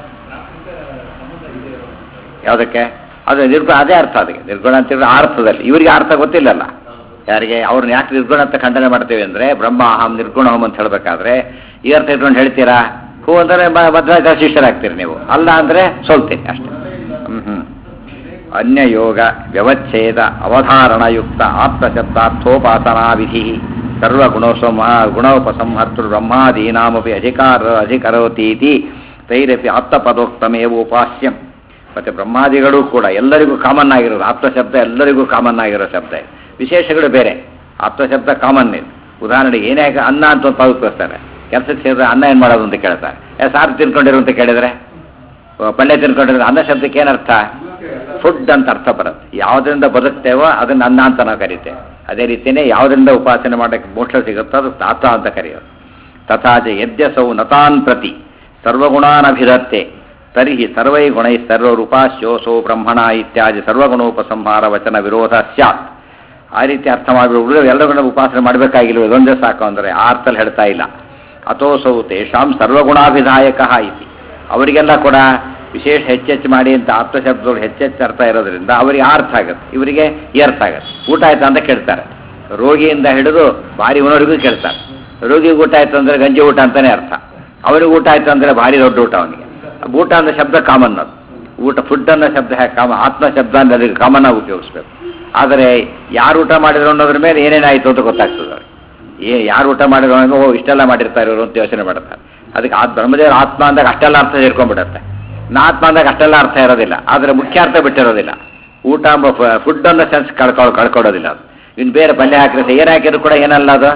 ಯಾವುದಕ್ಕೆ ಅದು ನಿರ್ಗುಣ ಅದೇ ಅರ್ಥ ಅದಕ್ಕೆ ನಿರ್ಗುಣ ಅಂತ ಹೇಳಿದ್ರೆ ಆ ಅರ್ಥದಲ್ಲಿ ಇವರಿಗೆ ಆ ಅರ್ಥ ಗೊತ್ತಿಲ್ಲಲ್ಲ ಯಾರಿಗೆ ಅವ್ರನ್ನ ಯಾಕೆ ನಿರ್ಗುಣ ಅಂತ ಖಂಡನೆ ಮಾಡ್ತೇವೆ ಅಂದರೆ ಬ್ರಹ್ಮ ಅಹಂ ನಿರ್ಗುಣ ಹೋಮ್ ಅಂತ ಹೇಳಬೇಕಾದ್ರೆ ಈ ಅರ್ಥ ಇಟ್ಕೊಂಡು ಹೇಳ್ತೀರಾ ಹೂ ಅಂದರೆ ಮಧ್ವ ಶಿಷ್ಯರಾಗ್ತೀರಿ ನೀವು ಅಲ್ಲ ಅಂದರೆ ಸೋಲ್ತೀರಿ ಅಷ್ಟೇ ಹ್ಞೂ ಹ್ಞೂ ಅನ್ಯ ಯೋಗ ವ್ಯವಚ್ಛೇದ ಅವಧಾರಣಯುಕ್ತ ಆತ್ಮಶಬ್ದಾರ್ಥೋಪಾಸನಾ ವಿಧಿ ಸರ್ವಗುಣೋಸಮ ಗುಣೋಪಸಂಹರ್ತೃ ಬ್ರಹ್ಮಾದೀನಾಮಪಿ ಅಧಿಕಾರ ಅಧಿಕರೋತೀತಿ ತೈರಪಿ ಆತ್ಮಪದೋಕ್ತಮೇವ ಉಪಾಸ್ಯಂ ಮತ್ತು ಬ್ರಹ್ಮಾದಿಗಳು ಕೂಡ ಎಲ್ಲರಿಗೂ ಕಾಮನ್ ಆಗಿರೋದು ಆತ್ಮಶಬ್ದ ಎಲ್ಲರಿಗೂ ಕಾಮನ್ ಆಗಿರೋ ಶಬ್ದ ಇದು. ವಿಶೇಷಗಳು ಬೇರೆ ಆತ್ಮಶಬ್ದ ಕಾಮನ್ ಇದು ಉದಾಹರಣೆಗೆ ಏನೇ ಆಗ- ಅನ್ನ ಅಂತ ಒಂದು ಪದ ಉಪಯೋಗಿಸ್ತಾರೆ ಕೆಲಸಕ್ಕೆ ಸೇರಿದ್ರೆ ಅನ್ನ ಏನು ಮಾಡೋದು ಅಂತ ಕೇಳ್ತಾರೆ ಏ ಸಾರು ತಿನ್ಕೊಂಡಿರು ಅಂತ ಕೇಳಿದ್ರೆ ಓ, ಪಲ್ಯ ತಿನ್ಕೊಂಡಿದ್ರೆ ಅನ್ನ ಶಬ್ದಕ್ಕೆ ಏನರ್ಥ ಫುಡ್ ಅಂತ ಅರ್ಥ ಬರುತ್ತೆ ಯಾವುದರಿಂದ ಬದುಕ್ತೇವೋ ಅದನ್ನ ಅನ್ನ ಅಂತ ನಾವು ಕರಿತೇವೆ ಅದೇ ರೀತಿಯೇ ಯಾವುದರಿಂದ ಉಪಾಸನೆ ಮಾಡೋಕ್ಕೆ ಮೋಕ್ಷ ಸಿಗುತ್ತೋ ಅದು ತಾತ ಅಂತ ಕರೆಯೋದು ತಥಾಚ ಯದ್ಯಸೌ ನತಾನ್ ಪ್ರತಿ ಸರ್ವಗುಣಾನಭಿಧತ್ತೆ ತರ್ಹಿ ಸರ್ವೈ ಗುಣೈ ಸರ್ವರೂಪಾಶ್ಯೋಸೋ ಬ್ರಹ್ಮಣ ಇತ್ಯಾದಿ ಸರ್ವಗುಣೋಪಸಂಹಾರ ವಚನ ವಿರೋಧ ಸ್ಯಾತ್ ಆ ರೀತಿ ಅರ್ಥ ಮಾಡಿಬಿಟ್ಟು ಎಲ್ಲರೂ ಉಪಾಸನೆ ಮಾಡಬೇಕಾಗಿಲ್ಲ ಇದೊಂದೇ ಸಾಕು ಅಂದರೆ ಆ ಅರ್ಥದಲ್ಲಿ ಹೇಳ್ತಾ ಇಲ್ಲ ಅಥೋಸೌ ತೇಷಾಂ ಸರ್ವಗುಣಾಭಿಧಾಯಕ ಇತಿ ಅವರಿಗೆಲ್ಲ ಕೂಡ ವಿಶೇಷ ಹೆಚ್ಚೆಚ್ಚು ಮಾಡಿ ಅಂತ ಆತ್ಮಶಬ್ದಗಳು ಹೆಚ್ಚೆಚ್ಚು ಅರ್ಥ ಇರೋದ್ರಿಂದ ಅವರಿಗೆ ಆ ಅರ್ಥ ಆಗುತ್ತೆ ಇವರಿಗೆ ಈ ಅರ್ಥ ಆಗುತ್ತೆ ಊಟ ಆಯ್ತಾ ಅಂತ ಕೇಳ್ತಾರೆ ರೋಗಿಯಿಂದ ಹಿಡಿದು ಭಾರಿ ಉಣೋರಿಗೂ ಕೇಳ್ತಾರೆ ರೋಗಿಗೆ ಊಟ ಆಯ್ತು ಅಂದರೆ ಗಂಜಿ ಊಟ ಅಂತಾನೆ ಅರ್ಥ ಅವನಿಗೆ ಊಟ ಆಯ್ತು ಅಂದರೆ ಭಾರಿ ದೊಡ್ಡ ಊಟ ಅವನಿಗೆ ಊಟ ಅನ್ನೋ ಶಬ್ದ ಕಾಮನ್ ಅದು ಊಟ ಫುಡ್ ಅನ್ನೋ ಶಬ್ದ ಹ್ಯಾಕ್ ಕಾಮ ಆತ್ಮ ಶಬ್ದ ಅಂದ್ರೆ ಅದಕ್ಕೆ ಕಾಮನ್ ಆಗಿ ಉಪಯೋಗಿಸ್ಬೇಕು ಆದರೆ ಯಾರು ಊಟ ಮಾಡಿದ್ರು ಅನ್ನೋದ್ರ ಮೇಲೆ ಏನೇನಾಯಿತು ಅಂತ ಗೊತ್ತಾಗ್ತದೆ ಅವ್ರಿಗೆ ಏ ಯಾರು ಊಟ ಮಾಡಿದ್ರು ಅನ್ನೋ, ಓ ಇಷ್ಟೆಲ್ಲ ಮಾಡಿರ್ತಾರೆ ಇವರು ಅಂತ ಯೋಚನೆ ಮಾಡ್ತಾರೆ ಅದಕ್ಕೆ ಆ ಬ್ರಹ್ಮದೇವರ ಆತ್ಮ ಅಂದಾಗ ಅಷ್ಟೆಲ್ಲ ಅರ್ಥ ಸೇರ್ಕೊಂಡ್ಬಿಡುತ್ತೆ ನಾ ಆತ್ಮ ಅಂದಾಗ ಅಷ್ಟೆಲ್ಲ ಅರ್ಥ ಇರೋದಿಲ್ಲ ಆದರೆ ಮುಖ್ಯ ಅರ್ಥ ಬಿಟ್ಟಿರೋದಿಲ್ಲ ಊಟ ಫುಡ್ ಅನ್ನೋ ಸೆನ್ಸ್ ಕಳ್ಕೊಳ್ಳೋ ಕಳ್ಕೊಡೋದಿಲ್ಲ ಅದು ಇನ್ನು ಬೇರೆ ಪಲ್ಯ ಹಾಕಿದ್ರೆ ಏನು ಹಾಕಿದ್ರು ಕೂಡ ಏನಲ್ಲ ಅದು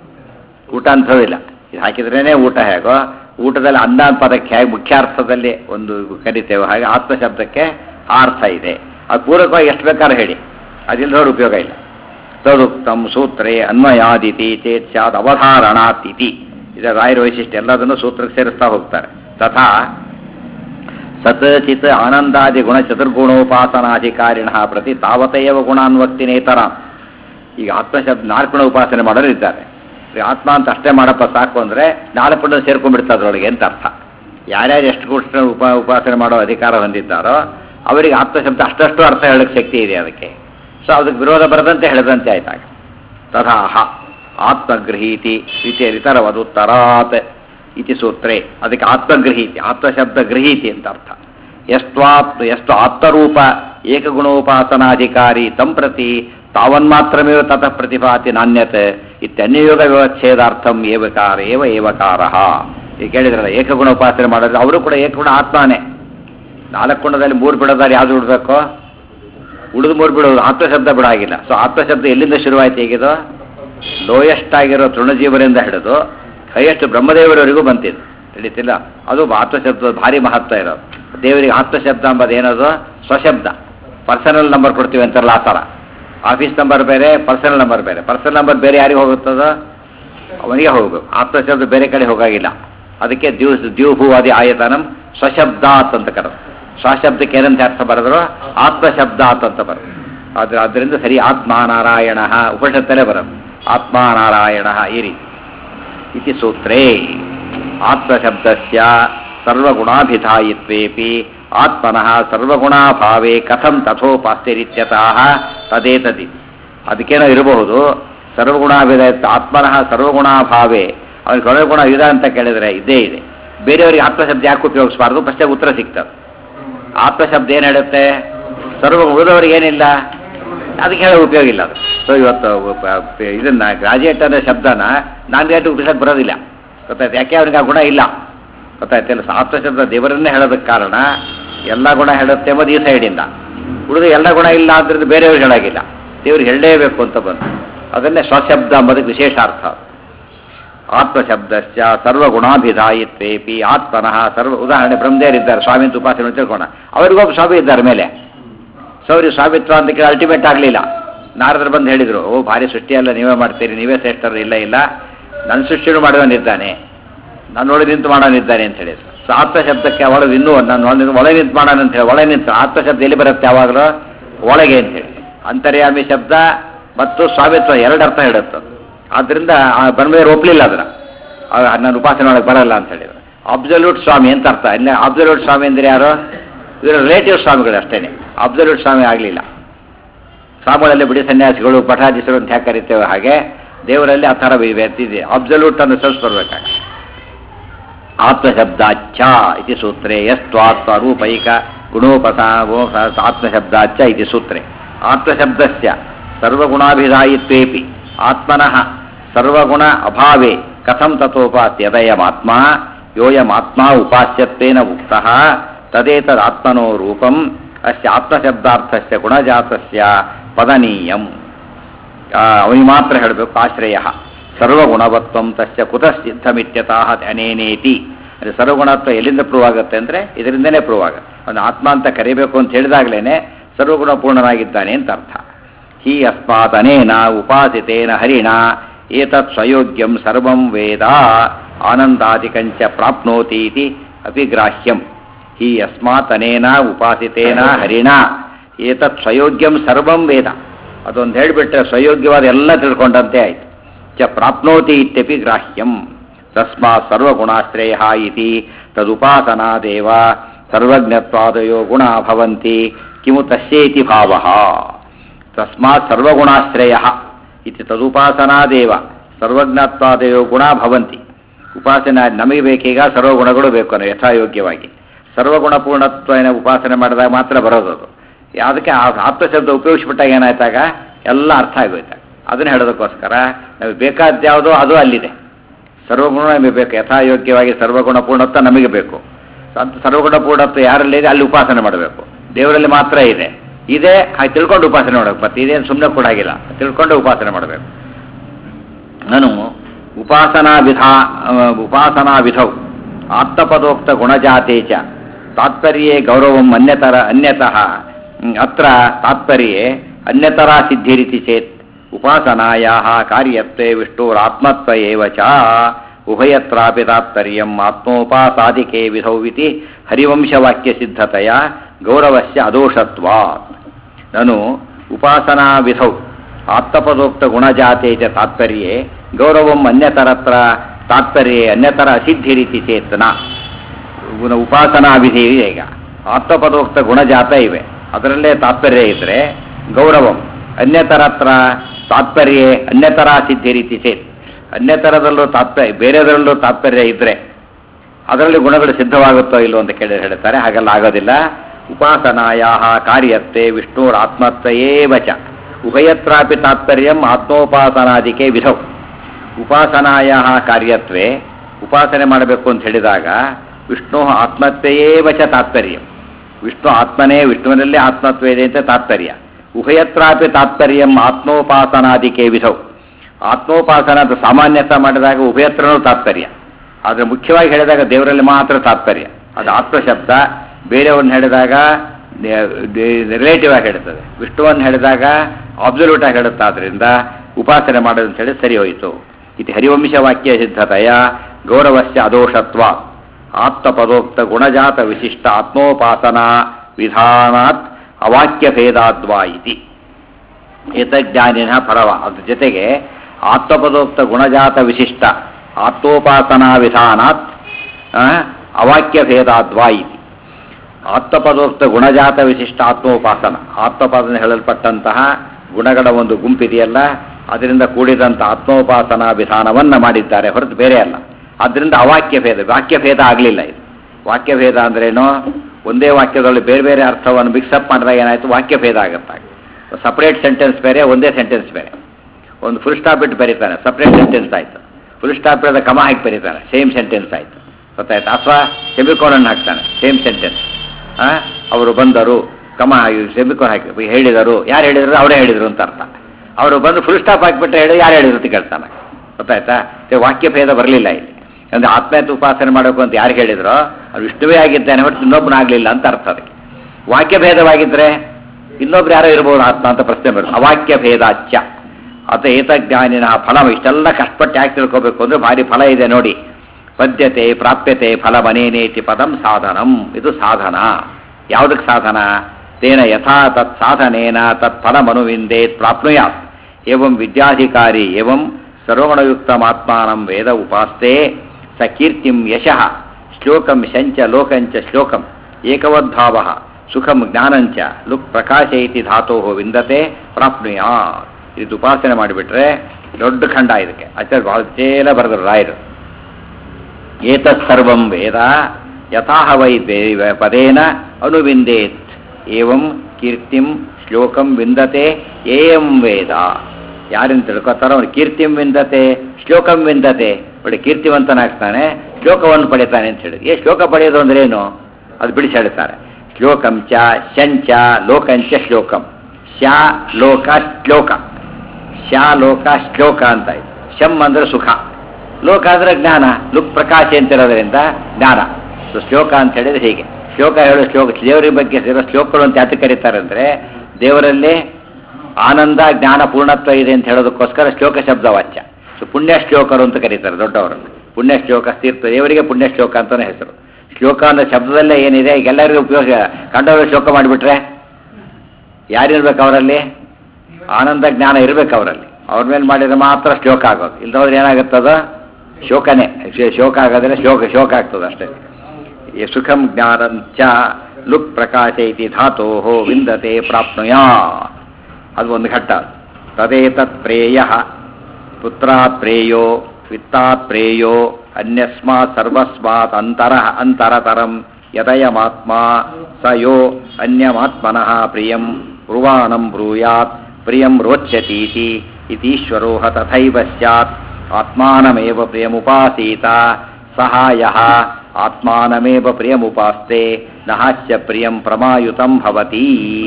ಊಟ ಅನ್ಸೋದಿಲ್ಲ ಇದು ಹಾಕಿದ್ರೇನೆ ಊಟ ಹೇಗೋ ಊಟದಲ್ಲಿ ಅನ್ನ ಅಂತ ಪದಕ್ಕೆ ಹೇಗೆ ಮುಖ್ಯ ಅರ್ಥದಲ್ಲಿ ಒಂದು ಕರಿತೇವೆ ಹಾಗೆ ಆತ್ಮ ಶಬ್ದಕ್ಕೆ ಆ ಅರ್ಥ ಇದೆ ಅದು ಪೂರಕವಾಗಿ ಎಷ್ಟು ಬೇಕಾದ್ರೂ ಹೇಳಿ ಅದಿಲ್ಲದವ್ರ ಉಪಯೋಗ ಇಲ್ಲ ತದುಕ್ತಂ ಸೂತ್ರೇ ಅನ್ವಯಾದಿತಿ ಚೇತ್ ಸ್ಯಾದ್ ಅವಧಾರಣಾತ್ ಇತಿ ಇದರ ರಾಯರ ವೈಶಿಷ್ಟ್ಯ ಎಲ್ಲದನ್ನು ಸೂತ್ರಕ್ಕೆ ಸೇರಿಸ್ತಾ ಹೋಗ್ತಾರೆ ತಥಾ ಸತ್ ಚಿತ್ ಆನಂದಾದಿ ಗುಣ ಚತುರ್ಗುಣೋಪಾಸನಾಧಿಕಾರಿಣ ಪ್ರತಿ ತಾವತೇವ ಗುಣಾನ್ವಕ್ತಿ ನೇತರ ಈಗ ಆತ್ಮಶಬ್ದ ನಾಲ್ಕು ಗುಣ ಉಪಾಸನೆ ಮಾಡೋರು ಇದ್ದಾರೆ ಈಗ ಆತ್ಮ ಅಂತ ಅಷ್ಟೇ ಮಾಡಪ್ಪ ಸಾಕು ಅಂದರೆ ನಾಲ್ಕು ಗುಣ ಸೇರ್ಕೊಂಡ್ಬಿಡ್ತಾ ಅದ್ರೊಳಗೆ ಅಂತ ಅರ್ಥ ಯಾರ್ಯಾರು ಎಷ್ಟು ಗುಣ ಉಪ ಉಪಾಸನೆ ಮಾಡೋ ಅಧಿಕಾರ ಹೊಂದಿದ್ದಾರೋ ಅವರಿಗೆ ಆತ್ಮಶಬ್ದ ಅಷ್ಟಷ್ಟು ಅರ್ಥ ಹೇಳಕ್ಕೆ ಶಕ್ತಿ ಇದೆ ಅದಕ್ಕೆ ಸೊ ಅದಕ್ಕೆ ವಿರೋಧ ಬರದಂತೆ ಹೇಳದಂತೆ ಆಯ್ತಾಗ ತಥಾಹ ಆತ್ಮಗೃಹೀತಿ ಇತರವದುತ್ತರಾತ್ ಇತಿ ಸೂತ್ರೇ ಅದಕ್ಕೆ ಆತ್ಮಗೃಹೀತಿ ಆತ್ಮಶಬ್ದ ಗೃಹೀತಿ ಅಂತ ಅರ್ಥ ಎಷ್ಟ್ವಾತ್ ಎಷ್ಟು ಆತ್ಮರೂಪ ಏಕಗುಣೋಪಾಸನಾಧಿಕಾರಿ ತಂ ಪ್ರತಿ ತಾವನ್ಮಾತ್ರಮೇವ ತತಃ ಪ್ರತಿಭಾತಿ ನಾಣ್ಯತೆ ಇತ್ಯನ್ಯಯೋಗ ವ್ಯವಚ್ಛೇದಾರ್ಥಂ ಏವಕಾರ ಏವ ಏವಕಾರ ಈಗ ಕೇಳಿದ್ರಲ್ಲ ಏಕಗುಣ ಉಪಾಸನೆ ಮಾಡಿದ್ರೆ ಅವರು ಕೂಡ ಏಕಗುಣ ಆತ್ಮನೇ ನಾಲ್ಕು ಗುಣದಲ್ಲಿ ಮೂರು ಬಿಡೋದಾದ್ರೆ ಯಾವ್ದು ಬಿಡಬೇಕು ಉಳಿದು ಮೂರು ಬಿಡೋದು ಆತ್ಮಶಬ್ದ ಬಿಡಾಗಿಲ್ಲ ಸೊ ಆತ್ಮಶಬ್ದ ಎಲ್ಲಿಂದ ಶುರುವಾಯ್ತು ಹೇಗಿದು ಲೋಯೆಸ್ಟ್ ಆಗಿರೋ ತೃಣಜೀವರಿಂದ ಹಿಡಿದು ಹೈಯೆಸ್ಟ್ ಬ್ರಹ್ಮದೇವರವರೆಗೂ ಬಂತಿದ್ದು ತಿಳಿತಿಲ್ಲ ಅದು ಆತ್ಮಶಬ್ದ ಭಾರಿ ಮಹತ್ವ ಇರೋದು ದೇವರಿಗೆ ಆತ್ಮಶಬ್ದ ಅಂಬದು ಏನದು ಸ್ವಶಬ್ದ ಪರ್ಸನಲ್ ನಂಬರ್ ಕೊಡ್ತೀವಿ ಅಂತಾರಲ್ಲ ಆ ಥರ ಆಫೀಸ್ ನಂಬರ್ ಬೇರೆ ಪರ್ಸನಲ್ ನಂಬರ್ ಬೇರೆ ಪರ್ಸನಲ್ ನಂಬರ್ ಬೇರೆ ಯಾರಿಗೆ ಹೋಗುತ್ತದೋ ಅವನಿಗೆ ಹೋಗಬೇಕು ಆತ್ಮಶಬ್ದ ಬೇರೆ ಕಡೆ ಹೋಗಾಗಿಲ್ಲ ಅದಕ್ಕೆ ದ್ಯೂ ದ್ಯೂಭೂವಾದಿ ಆಯತನಂ ಸ್ವಶಬ್ದಾತ್ ಅಂತ ಕರೆದು ಸ್ವಶಬ್ದಕ್ಕೆ ಏನಂತ ಅರ್ಥ ಬರೆದ್ರು ಆತ್ಮಶಬ್ದಾತ್ ಅಂತ ಬರೋದು ಆದ್ರೆ ಅದರಿಂದ ಸರಿ ಆತ್ಮಾನಾರಾಯಣ ಉಪನಿಷತ್ತಲ್ಲೇ ಬರೋದು ಆತ್ಮಾನಾರಾಯಣ ಈ ರೀತಿ ಇತಿ ಸೂತ್ರೇ ಆತ್ಮಶಬ್ದಸ್ಯ ಸರ್ವಗುಣಾಭಿಧಾಯಿತ್ವೇಪಿ ಆತ್ಮನಃ ಸರ್ವಗುಣಾಭಾವೇ ಕಥಂ ತಥೋಪಾಸ್ತಿರಿತ್ಯತಃ ತದೇತದಿ ಅದಕ್ಕೇನೋ ಇರಬಹುದು ಸರ್ವಗುಣಾಭಿಧಾಯ ಆತ್ಮನಃ ಸರ್ವಗುಣಾಭಾವೇ ಅವನಿಗೆ ಸರ್ವಗುಣ ಇದೆ ಅಂತ ಕೇಳಿದ್ರೆ ಇದ್ದೇ ಇದೆ ಬೇರೆಯವರಿಗೆ ಆತ್ಮಶಬ್ದ ಯಾಕೆ ಉಪಯೋಗಿಸಬಾರ್ದು ಪ್ರಶ್ನೆಗೆ ಉತ್ತರ ಸಿಗ್ತದೆ ಆತ್ಮಶಬ್ದ ಏನು ಹೇಳುತ್ತೆ ಸರ್ವ ಉಳಿದವರಿಗೆ ಏನಿಲ್ಲ ಅದಕ್ಕೆ ಹೇಳೋ ಉಪಯೋಗ ಇಲ್ಲ ಅದು ಸೊ ಇವತ್ತು ಪ- ಪ- ಇದನ್ನ ಗ್ರಾಜುಯೇಟ್ ಅನ್ನೋ ಶಬ್ದನ ನಾನ್ ಗ್ರಾಜುಯೇಟ್ ಉಪಯೋಗ ಬರೋದಿಲ್ಲ ಗೊತ್ತಾಯ್ತು ಯಾಕೆ ಅವ್ನಿಗೆ ಆ ಗುಣ ಇಲ್ಲ ಗೊತ್ತಾಯ್ತಿಲ್ಲ ಆತ್ಮ ಶಬ್ದ ದೇವರನ್ನೇ ಹೇಳೋದಕ್ಕೆ ಕಾರಣ ಎಲ್ಲ ಗುಣ ಹೇಳುತ್ತೆ ಎಂಬುದು ಈ ಸೈಡಿಂದ ಉಳಿದು ಎಲ್ಲ ಗುಣ ಇಲ್ಲ ಆದ್ರಿಂದ ಬೇರೆಯವ್ರು ಹೇಳಾಗಿಲ್ಲ ದೇವ್ರು ಹೇಳಲೇಬೇಕು ಅಂತ ಬಂತು ಅದನ್ನೇ ಸ್ವಶಬ್ದ ಎಂಬುದಕ್ಕೆ ವಿಶೇಷ ಅರ್ಥ ಅದು. ಆತ್ಮಶಬ್ದಶ್ಚ ಸರ್ವಗುಣಾಭಿಧಾಯಿತ್ವೇಪಿ ಆತ್ಮನಃ ಸರ್ವ ಉದಾಹರಣೆ ಬ್ರಹ್ಮದೇವರಿದ್ದಾರೆ ಸ್ವಾಮಿ ಅಂತ ಉಪಾಸನೆ ಅಂತ ತಿಳ್ಕೊಂಡ ಅವರಿಗೊಬ್ಬ ಸ್ವಾಮಿ ಇದ್ದಾರೆ ಮೇಲೆ ಸೊ ಅವ್ರಿಗೆ ಸ್ವಾಮಿತ್ವ ಅಂತ ಕೇಳಿ ಅಲ್ಟಿಮೇಟ್ ಆಗಲಿಲ್ಲ ನಾರದರು ಬಂದು ಹೇಳಿದರು ಓ ಭಾರಿ ಸೃಷ್ಟಿಯೆಲ್ಲ ನೀವೇ ಮಾಡ್ತೀರಿ ನೀವೇ ಶ್ರೇಷ್ಠರು ಇಲ್ಲ ಇಲ್ಲ ನನ್ನ ಸೃಷ್ಟಿನೂ ಮಾಡುವನಿದ್ದಾನೆ ನಾನು ಒಳಗೆ ನಿಂತು ಮಾಡೋನಿದ್ದಾನೆ ಅಂತ ಹೇಳಿದ್ರು ಸೊ ಆತ್ಮ ಶಬ್ದಕ್ಕೆ ಒಳಗೆ ಇನ್ನೂ ನಾನು ಒಳಗೆ ಒಳಗೆ ನಿಂತು ಮಾಡೋಣ ಅಂತ ಹೇಳಿ ಒಳಗೆ ನಿಂತು ಆತ್ಮ ಶಬ್ದ ಎಲ್ಲಿ ಬರುತ್ತೆ ಯಾವಾಗಲೂ ಒಳಗೆ ಅಂತ ಹೇಳಿ ಅಂತರ್ಯಾಮಿ ಶಬ್ದ ಮತ್ತು ಸ್ವಾಮಿತ್ವ ಎರಡು ಅರ್ಥ ಹೇಳುತ್ತೆ ಆದ್ದರಿಂದ ಬ್ರಹ್ಮದೇವರು ಒಪ್ಪಲಿಲ್ಲ ಅದನ್ನ ಆ- ನನ್ನ ಉಪಾಸನೆ ಒಳಗೆ ಬರಲ್ಲ ಅಂತ ಹೇಳಿದ್ರು ಅಬ್ಸಲ್ಯೂಟ್ ಸ್ವಾಮಿ ಅಂತ ಅರ್ಥ ಇಲ್ಲ ಅಬ್ಸಲ್ಯೂಟ್ ಸ್ವಾಮಿ ಅಂದ್ರೆ ಯಾರು ಇವರು ರಿಲೇಟಿವ್ ಸ್ವಾಮಿಗಳು ಅಷ್ಟೇನೆ ಅಬ್ಸಲ್ಯೂಟ್ ಸ್ವಾಮಿ ಆಗಲಿಲ್ಲ ಸ್ವಾಮಿಗಳಲ್ಲಿ ಬಿಡಿ ಸನ್ಯಾಸಿಗಳು ಪಠಾಧೀಶರು ಅಂತ ಯಾಕೆ ಕರಿತೇವೆ ಹಾಗೆ ದೇವರಲ್ಲಿ ಆ ಥರ ಇದೆ ಅಬ್ಸಲ್ಯೂಟ್ ಅನ್ನು ಸೆಲ್ಸ್ ಬರ್ಬೇಕಾಗ ಆತ್ಮಶಬ್ದಾಚ್ಛ ಇತಿ ಸೂತ್ರೆ ಯಸ್ತ್ವಾತ್ಮ ರೂಪೈಕ ಗುಣೋಪಸಾ ಆತ್ಮಶಬ್ದಾಚ್ಛ ಇತಿ ಸೂತ್ರೆ ಆತ್ಮಶಬ್ದಸ್ಯ ಸರ್ವಗುಣಾಭಿಧಾಯಿತ್ವೇಪಿ ಆತ್ಮನಃ ಸರ್ವಗುಣ ಅಭಾವೇ ಕಥಂ ತಥೋಪಾಸ್ಯದಯಮಾತ್ಮ ಯೋಯಮಾತ್ಮ ಉಪಾಸ್ಯತ್ವೇನ ಉಕ್ತಃ ತದೇತದಾತ್ಮನೋ ರೂಪಂ ಅಸ್ಯ ಆತ್ಮಶಬ್ದಾರ್ಥಸ್ಯ ಗುಣಜಾತಸ್ಯ ಪದನೀಯಂ ಆ, ಅವನಿಗೆ ಮಾತ್ರ ಹೇಳಬೇಕು ಆಶ್ರಯ ಸರ್ವಗುಣವತ್ವಂ ತಸ್ಯ ಕುತಃ ಸಿದ್ಧಮಿತ್ಯತಃ ಅನೇನೇತಿ ಅಂದರೆ ಸರ್ವಗುಣತ್ವ ಎಲ್ಲಿಂದ ಪ್ರೂವ್ ಆಗುತ್ತೆ ಅಂದರೆ ಇದರಿಂದನೇ ಪ್ರೂವ್ ಆಗುತ್ತೆ ಒಂದು ಆತ್ಮ ಅಂತ ಕರಿಬೇಕು ಅಂತ ಹೇಳಿದಾಗಲೇ ಸರ್ವಗುಣಪೂರ್ಣನಾಗಿದ್ದಾನೆ ಅಂತ ಅರ್ಥ ಹಿ ಅಸ್ಮಾತ್ ಅನೇನ ಉಪಾಸಿತೇನ ಹರಿಣ ಏತತ್ ಸ್ವಯೋಗ್ಯಂ ಸರ್ವಂ ವೇದ ಆನಂದಾದಿಕಂಚ ಪ್ರಾಪ್ನೋತಿ ಇತಿ ಅಪಿಗ್ರಾಹ್ಯಂ ಹಿ ಯಸ್ಮಾತ್ ಅನೇನ ಉಪಾಸಿತೇನ ಹರಿಣ ಏತತ್ ಸ್ವಯೋಗ್ಯಂ ಸರ್ವಂ ವೇದ ಅದೊಂದು ಹೇಳಿಬಿಟ್ರೆ ಸ್ವಯೋಗ್ಯವಾದ ಎಲ್ಲ ತಿಳ್ಕೊಂಡಂತೆ ಆಯ್ತು ಚ ಪ್ರಾಪ್ನೋತಿ ಇತ್ಯಪಿ ಗ್ರಾಹ್ಯಂ ತಸ್ಮಾತ್ ಸರ್ವಗುಣಾಶ್ರಯ ಇತಿ ತದುಪಾಸನಾದೇವ ಸರ್ವಜ್ಞತ್ವಾದಯೋ ಗುಣ ಭವಂತಿ ಕಿಮು ತಸ್ಯೇತಿ ಭಾವ ತಸ್ಮಾತ್ ಸರ್ವಗುಣಾಶ್ರಯ ಇತಿ ತದುಪಾಸನಾದೇವ ಸರ್ವಜ್ಞತ್ವಾದಯೋ ಗುಣ ಭವಂತಿ ಉಪಾಸನೆ ನಮಗೆ ಬೇಕೀಗ ಸರ್ವಗುಣಗಳು ಬೇಕು ಅನ್ನೋ ಯಥಾಯೋಗ್ಯವಾಗಿ ಸರ್ವಗುಣಪೂರ್ಣತ್ವನ ಉಪಾಸನೆ ಮಾಡಿದಾಗ ಮಾತ್ರ ಬರೋದು ಅದು ಅದಕ್ಕೆ ಆ ಆತ್ಮಶಬ್ದ ಉಪಯೋಗಿಸ್ಬಿಟ್ಟಾಗ ಏನಾಯ್ತಾಗ ಎಲ್ಲ ಅರ್ಥ ಆಗೋಯ್ತಾಗ ಅದನ್ನ ಹೇಳೋದಕ್ಕೋಸ್ಕರ ನಮಗೆ ಬೇಕಾದ ಯಾವುದೋ ಅದು ಅಲ್ಲಿದೆ ಸರ್ವಗುಣ ನಮಗೆ ಬೇಕು ಯಥಾಯೋಗ್ಯವಾಗಿ ಸರ್ವಗುಣ ಪೂರ್ಣತ್ವ ನಮಗೆ ಬೇಕು ಅಂತ ಸರ್ವಗುಣ ಪೂರ್ಣತ್ವ ಯಾರಲ್ಲಿದೆ ಅಲ್ಲಿ ಉಪಾಸನೆ ಮಾಡಬೇಕು ದೇವರಲ್ಲಿ ಮಾತ್ರ ಇದೆ ಇದೆ ಹಾಗೆ ತಿಳ್ಕೊಂಡು ಉಪಾಸನೆ ಮಾಡಬೇಕು ಮತ್ತೆ ಇದೇನು ಸುಮ್ಮನೆ ಕೊಡಾಗಿಲ್ಲ ತಿಳ್ಕೊಂಡು ಉಪಾಸನೆ ಮಾಡಬೇಕು ನಾನು ಉಪಾಸನಾ ವಿಧಾ ಉಪಾಸನಾ ವಿಧೌ ಆತ್ಮಪದೋಕ್ತ ಗುಣಜಾತೆ ಚ ತಾತ್ಪರ್ಯೇ ಗೌರವಂ ಅನ್ಯತರ ಅನ್ಯತಃ ಹ್ಮ್, ಅತ್ರ ತಾತ್ಪರ್ಯೇ ಅನ್ಯತರ ಸಿದ್ಧಿರಿತಿ ಚೇತ್ ಉಪಾಸನಾಯಾಹ ಕಾರ್ಯತ್ವೇ ವಿಷ್ಣುರಾತ್ಮತ್ವ ಏವ ಚ ಉಭಯತ್ರಾಪಿ ತಾತ್ಪರ್ಯಂ ಆತ್ಮೋಪಾಸಾದಿಕೆ ವಿಧೌ ಇತಿ ಹರಿವಂಶವಾಕ್ಯ ಸಿದ್ಧತೆಯ ಗೌರವಸ್ಯ ಅದೋಷತ್ವಾತ್ ನಾನು ಉಪಾಸನಾ ವಿಧೌ ಆತ್ಮಪದೋಕ್ತ ಗುಣಜಾತೆ ಚ ತಾತ್ಪರ್ಯೇ ಗೌರವಂ ಅನ್ಯತರತ್ರ ತಾತ್ಪರ್ಯೇ ಅನ್ಯತರ ಅಸಿದ್ಧಿರಿತಿ ಚೇತನ ಗುಣ ಉಪಾಸನಾ ವಿಧಿ ಇದೆ ಈಗ ಆತ್ಮಪದೋಕ್ತ ಗುಣಜಾತ ಇವೆ ಅದರಲ್ಲೇ ತಾತ್ಪರ್ಯ ಇದ್ರೆ ಗೌರವಂ ಅನ್ಯತರತ್ರ ತಾತ್ಪರ್ಯೇ ಅನ್ಯತರ ಸಿದ್ಧಿ ರೀತಿ ಚೇತ್ ಅನ್ಯತರದಲ್ಲೂ ತಾತ್ಪರ್ಯ ಬೇರೆದರಲ್ಲೂ ತಾತ್ಪರ್ಯ ಇದ್ರೆ ಅದರಲ್ಲಿ ಗುಣಗಳು ಸಿದ್ಧವಾಗುತ್ತೋ ಇಲ್ಲೋ ಅಂತ ಕೇಳಿ ಹೇಳ್ತಾರೆ ಹಾಗೆಲ್ಲ ಆಗೋದಿಲ್ಲ ಉಪಾಸನಾಯ ಕಾರ್ಯತ್ವೆ ವಿಷ್ಣುರಾತ್ಮತ್ವಯೇವ ಚ ಉಭಯತ್ರಾಪಿ ತಾತ್ಪರ್ಯಂ ಆತ್ಮೋಪಾಸನಾದಿಕೆ ವಿಧೌ ಉಪಾಸನಾಯ ಕಾರ್ಯತ್ವೆ ಉಪಾಸನೆ ಮಾಡಬೇಕು ಅಂತ ಹೇಳಿದಾಗ ವಿಷ್ಣು ಆತ್ಮತ್ವೆಯೇವ ಚ ತಾತ್ಪರ್ಯ ವಿಷ್ಣು ಆತ್ಮನೇ ವಿಷ್ಣುವಿನಲ್ಲೇ ಆತ್ಮತ್ವ ಇದೆ ಅಂತ ತಾತ್ಪರ್ಯ ಉಭಯತ್ರಾಪಿ ತಾತ್ಪರ್ಯಂ ಆತ್ಮೋಪಾಸನಾದಿಕೆ ವಿಧೌ ಆತ್ಮೋಪಾಸನ ಅಂತ ಸಾಮಾನ್ಯತ ಮಾಡಿದಾಗ ಉಭಯತ್ರನೂ ತಾತ್ಪರ್ಯ ಆದರೆ ಮುಖ್ಯವಾಗಿ ಹೇಳಿದಾಗ ದೇವರಲ್ಲಿ ಮಾತ್ರ ತಾತ್ಪರ್ಯ ಅದು ಆತ್ಮಶಬ್ದ ಬೇರೆಯವ್ರನ್ನ ಹೇಳಿದಾಗ ರಿಲೇಟಿವ್ ಆಗಿ ಹೇಳ್ತದೆ ವಿಷ್ಣುವನ್ನು ಹೇಳಿದಾಗ ಅಬ್ಸಲ್ಯೂಟ್ ಆಗಿ ಹೇಳುತ್ತೆ ಆದ್ರಿಂದ ಉಪಾಸನೆ ಮಾಡೋದು ಅಂತ ಹೇಳಿ ಸರಿ ಹೋಯಿತು ಇದು ಹರಿವಂಶ ವಾಕ್ಯ ಸಿದ್ಧತೆಯ ಗೌರವಸ್ಯ ಅದೋಷತ್ವ ಆತ್ಮಪದೋಕ್ತ ಗುಣಜಾತ ವಿಶಿಷ್ಟ ಆತ್ಮೋಪಾಸನಾ ವಿಧಾನಾತ್ ಅವಾಕ್ಯ ಭೇದಾದ್ವಾ ಇತಿ ಏತಜ್ಞಾನಿನ ಪರವ ಅದ್ರ ಜೊತೆಗೆ ಆತ್ಮಪದೋಕ್ತ ಗುಣಜಾತ ವಿಶಿಷ್ಟ ಆತ್ಮೋಪಾಸನಾ ವಿಧಾನಾತ್ ಆ, ಅವಾಕ್ಯ ಭೇದಾದ್ವಾ ಇತಿ ಆತ್ಮಪದೋಕ್ತ ಗುಣಜಾತ ವಿಶಿಷ್ಟ ಆತ್ಮೋಪಾಸನ ಆತ್ಮಪಾಸನೆ ಹೇಳಲ್ಪಟ್ಟಂತಹ ಗುಣಗಳ ಒಂದು ಗುಂಪಿದೆಯಲ್ಲ ಅದರಿಂದ ಕೂಡಿದಂಥ ಆತ್ಮೋಪಾಸನಾ ವಿಧಾನವನ್ನ ಮಾಡಿದ್ದಾರೆ ಹೊರತು ಬೇರೆ ಅಲ್ಲ ಅದರಿಂದ ಅವಾಕ್ಯ ಭೇದ ವಾಕ್ಯ ಭೇದ ಆಗಲಿಲ್ಲ ಇದು ವಾಕ್ಯ ಭೇದ ಅಂದ್ರೇನು ಒಂದೇ ವಾಕ್ಯದಲ್ಲಿ ಬೇರೆ ಬೇರೆ ಅರ್ಥವನ್ನು ಮಿಕ್ಸಪ್ ಮಾಡಿದಾಗ ಏನಾಯ್ತು ವಾಕ್ಯ ಭೇದ ಆಗುತ್ತೆ ಸಪ್ರೇಟ್ ಸೆಂಟೆನ್ಸ್ ಬೇರೆ ಒಂದೇ ಸೆಂಟೆನ್ಸ್ ಬೇರೆ ಒಂದು ಫುಲ್ ಸ್ಟಾಪ್ ಬಿಟ್ಟು ಬರೀತಾನೆ ಸಪ್ರೇಟ್ ಸೆಂಟೆನ್ಸ್ ಆಯಿತು ಫುಲ್ ಸ್ಟಾಪ್ ಇರೋದ ಕಮ ಹಾಕಿ ಬರೀತಾನೆ ಸೇಮ್ ಸೆಂಟೆನ್ಸ್ ಆಯಿತು ಗೊತ್ತಾಯ್ತು ಅಥವಾ ಸೆಮಿಕೋಲನ್ ಹಾಕ್ತಾನೆ ಸೇಮ್ ಸೆಂಟೆನ್ಸ್ ಅವರು ಬಂದರು ಕಮ ಸೆಮಿಕೋನ್ ಹಾಕಿ ಹೇಳಿದರು ಯಾರು ಹೇಳಿದ್ರು ಅವರೇ ಹೇಳಿದರು ಅಂತ ಅರ್ಥ ಅವರು ಬಂದು ಫುಲ್ ಸ್ಟಾಪ್ ಹಾಕಿಬಿಟ್ರೆ ಹೇಳಿ ಯಾರು ಹೇಳಿದ್ರು ಅಂತ ಕೇಳ್ತಾನೆ ಗೊತ್ತಾಯ್ತಾ ಮತ್ತೆ ವಾಕ್ಯ ಭೇದ ಬರಲಿಲ್ಲ ಇಲ್ಲಿ ಅಂದರೆ ಆತ್ಮೀಯತೆ ಉಪಾಸನೆ ಮಾಡಬೇಕು ಅಂತ ಯಾರು ಹೇಳಿದ್ರೋ ಅವ್ರು ವಿಷ್ಣುವೇ ಆಗಿದ್ದಾನೆ ಹೊರತು ಇನ್ನೊಬ್ಬನಾಗಲಿಲ್ಲ ಅಂತ ಅರ್ಥ ಅದಕ್ಕೆ ವಾಕ್ಯ ಭೇದವಾಗಿದ್ದರೆ ಇನ್ನೊಬ್ರು ಯಾರೋ ಇರ್ಬೋದು ಆತ್ಮ ಅಂತ ಪ್ರಶ್ನೆ ಬರುತ್ತೆ ಅವಾಕ್ಯ ಭೇದಾಚ್ಯ ಅತ ಏತಜ್ಞಾನಿನ ಫಲ ಇಷ್ಟೆಲ್ಲ ಕಷ್ಟಪಟ್ಟು ಯಾಕೆ ತಿಳ್ಕೋಬೇಕು ಅಂದ್ರೆ ಭಾರಿ ಫಲ ಇದೆ ನೋಡಿ ಪದ್ಯತೆ ಪ್ರಾಪ್ಯತೆ ಫಲ ಮನೇನೇತಿ ಪದಂ ಸಾಧನಂ ಇದು ಸಾಧನ ಯಾವುದಕ್ಕೆ ಸಾಧನ ತೇನ ಯಥಾ ತತ್ ಸಾಧನೇನ ತತ್ ಫಲಮನುವಿಂದೇತ್ ಪ್ರಾಪ್ನುಯಾತ್ ಏವಂ ವಿದ್ಯಾಧಿಕಾರಿ ಏವಂ ಸರ್ವಗುಣಯುಕ್ತಮಾತ್ಮಾನಂ ವೇದ ಉಪಾಸ್ತೆ ಸ ಕೀರ್ತಿಂ ಯಶಃ ಶ್ಲೋಕಂ ಶಂಚ ಲೋಕಂಚ ಶ್ಲೋಕಂ ಏಕವದ್ಭಾವ ಸುಖಂ ಜ್ಞಾನಂಚ ಲುಕ್ ಪ್ರಕಾಶ ಇತಿ ಧಾತೋ ವಿಂದತೆ ಪ್ರಾಪ್ನುಯಾತ್ ಇದು ಉಪಾಸನೆ ಮಾಡಿಬಿಟ್ರೆ ದೊಡ್ಡ ಖಂಡ ಇದಕ್ಕೆ ಆಚಾರ್ಯ ಬಹಳ ತೇಲ ಬರೆದರು ರಾಯರು ಏತತ್ಸರ್ವಂ ವೇದ ಯಥಾಹ ವೈ ದೇ- ಪದೇನ ಅನುವಿಂದೇತ್ ಏವಂ ಕೀರ್ತಿಂ ಶ್ಲೋಕಂ ವಿಂದತೆ ಏಯಂ ವೇದ ಯಾರಿಂದ ತಿಳ್ಕೊತಾರೋ ಅವನು ಕೀರ್ತಿಂ ವಿಂದತೆ ಶ್ಲೋಕಂ ವಿಂದತೆ ಒಳ್ಳೆ ಕೀರ್ತಿವಂತನಾಗ್ತಾನೆ ಶ್ಲೋಕವನ್ನು ಪಡಿತಾನೆ ಅಂತ ಹೇಳಿದ್ರು ಏ ಶ್ಲೋಕ ಪಡೆಯೋದು ಅಂದ್ರೆ ಏನು ಅದು ಬಿಡಿಸಿ ಹೇಳ್ತಾರೆ ಶ್ಲೋಕಂ ಚ ಶಂಚ ಲೋಕಂಚ ಶ್ಲೋಕಂ ಶ ಲೋಕ ಶ್ಲೋಕ ಶ ಲೋಕ ಶ್ಲೋಕ ಅಂತ ಇದೆ ಶಂ ಅಂದ್ರೆ ಸುಖ ಲೋಕ ಅಂದ್ರೆ ಜ್ಞಾನ ಲುಕ್ ಪ್ರಕಾಶ ಅಂತಿರೋದ್ರಿಂದ ಜ್ಞಾನ ಸೊ ಶ್ಲೋಕ ಅಂತ ಹೇಳಿದ್ರೆ ಹೀಗೆ ಶ್ಲೋಕ ಹೇಳೋ ಶ್ಲೋಕ ದೇವರ ಬಗ್ಗೆ ಇರೋ ಶ್ಲೋಕಗಳು ಅಂತ ಯಾತಕ್ಕೆ ಕರೀತಾರೆ ಅಂದರೆ ದೇವರಲ್ಲಿ ಆನಂದ ಜ್ಞಾನ ಪೂರ್ಣತ್ವ ಇದೆ ಅಂತ ಹೇಳೋದಕ್ಕೋಸ್ಕರ ಶ್ಲೋಕ ಶಬ್ದ ವಾಚ್ಯ ಸೊ ಪುಣ್ಯ ಶ್ಲೋಕರು ಅಂತ ಕರೀತಾರೆ ದೊಡ್ಡವರನ್ನು ಪುಣ್ಯ ಶ್ಲೋಕ ತೀರ್ಥ ದೇವರಿಗೆ ಪುಣ್ಯ ಶ್ಲೋಕ ಅಂತಾನೆ ಹೆಸರು ಶ್ಲೋಕ ಅನ್ನೋ ಶಬ್ದದಲ್ಲೇ ಏನಿದೆ ಈಗ ಎಲ್ಲರಿಗೂ ಉಪಯೋಗ ಕಂಡವರು ಶ್ಲೋಕ ಮಾಡಿಬಿಟ್ರೆ ಯಾರಿರ್ಬೇಕು ಅವರಲ್ಲಿ ಆನಂದ ಜ್ಞಾನ ಇರಬೇಕು ಅವರಲ್ಲಿ ಅವ್ರ ಮೇಲೆ ಮಾಡಿದ್ರೆ ಮಾತ್ರ ಶ್ಲೋಕ ಆಗೋದು ಇಲ್ದವ್ರು ಏನಾಗುತ್ತದ ಶೋಕನೇ ಶೇ- ಶೋಕ ಆಗೋದ್ರೆ ಶೋಕ ಶೋಕ ಆಗ್ತದೆ ಅಷ್ಟೇ ಈ ಸುಖಂ ಜ್ಞಾನಂಚ ಲುಕ್ ಪ್ರಕಾಶ ಇತಿ ಧಾತೋ ವಿಂದತೆ ಪ್ರಾಪ್ನುಯಾ ಅದು ಒಂದು ಘಟ್ಟ ತದೇತತ್ ಪ್ರೇಯ ಪುತ್ರಾತ್ ಪ್ರೇಯೋ ವಿತ್ತಾತ್ ಪ್ರೇಯೋ ಅನ್ಯಸ್ಮಾತ್ ಸರ್ವಸ್ಮಾತ್ ಅಂತರ ಅಂತರತರಂ ಯದಯಮಾತ್ಮ ಸ ಯೋ ಅನ್ಯಮಾತ್ಮನಃ ಪ್ರಿಯಂ ಬ್ರುವಾಣಂ ಬ್ರೂಯಾತ್ ಪ್ರಿಯಂ ರೋಚ್ಯತೀತಿ ಇತೀಶ್ವರೋ ಹ ತಥೈವ ಸ್ಯಾತ್ ಆತ್ಮಾನಮೇವ ಪ್ರಿಯಮುಪಾಸೀತ ಸಹ ಯಃ ಆತ್ಮಾನಮೇವ ಪ್ರಿಯಮುಪಾಸ್ತೆ ನಹಾಸ್ಯ ಪ್ರಿಯಂ ಪ್ರಮಾಯುತಂ ಭವತಿ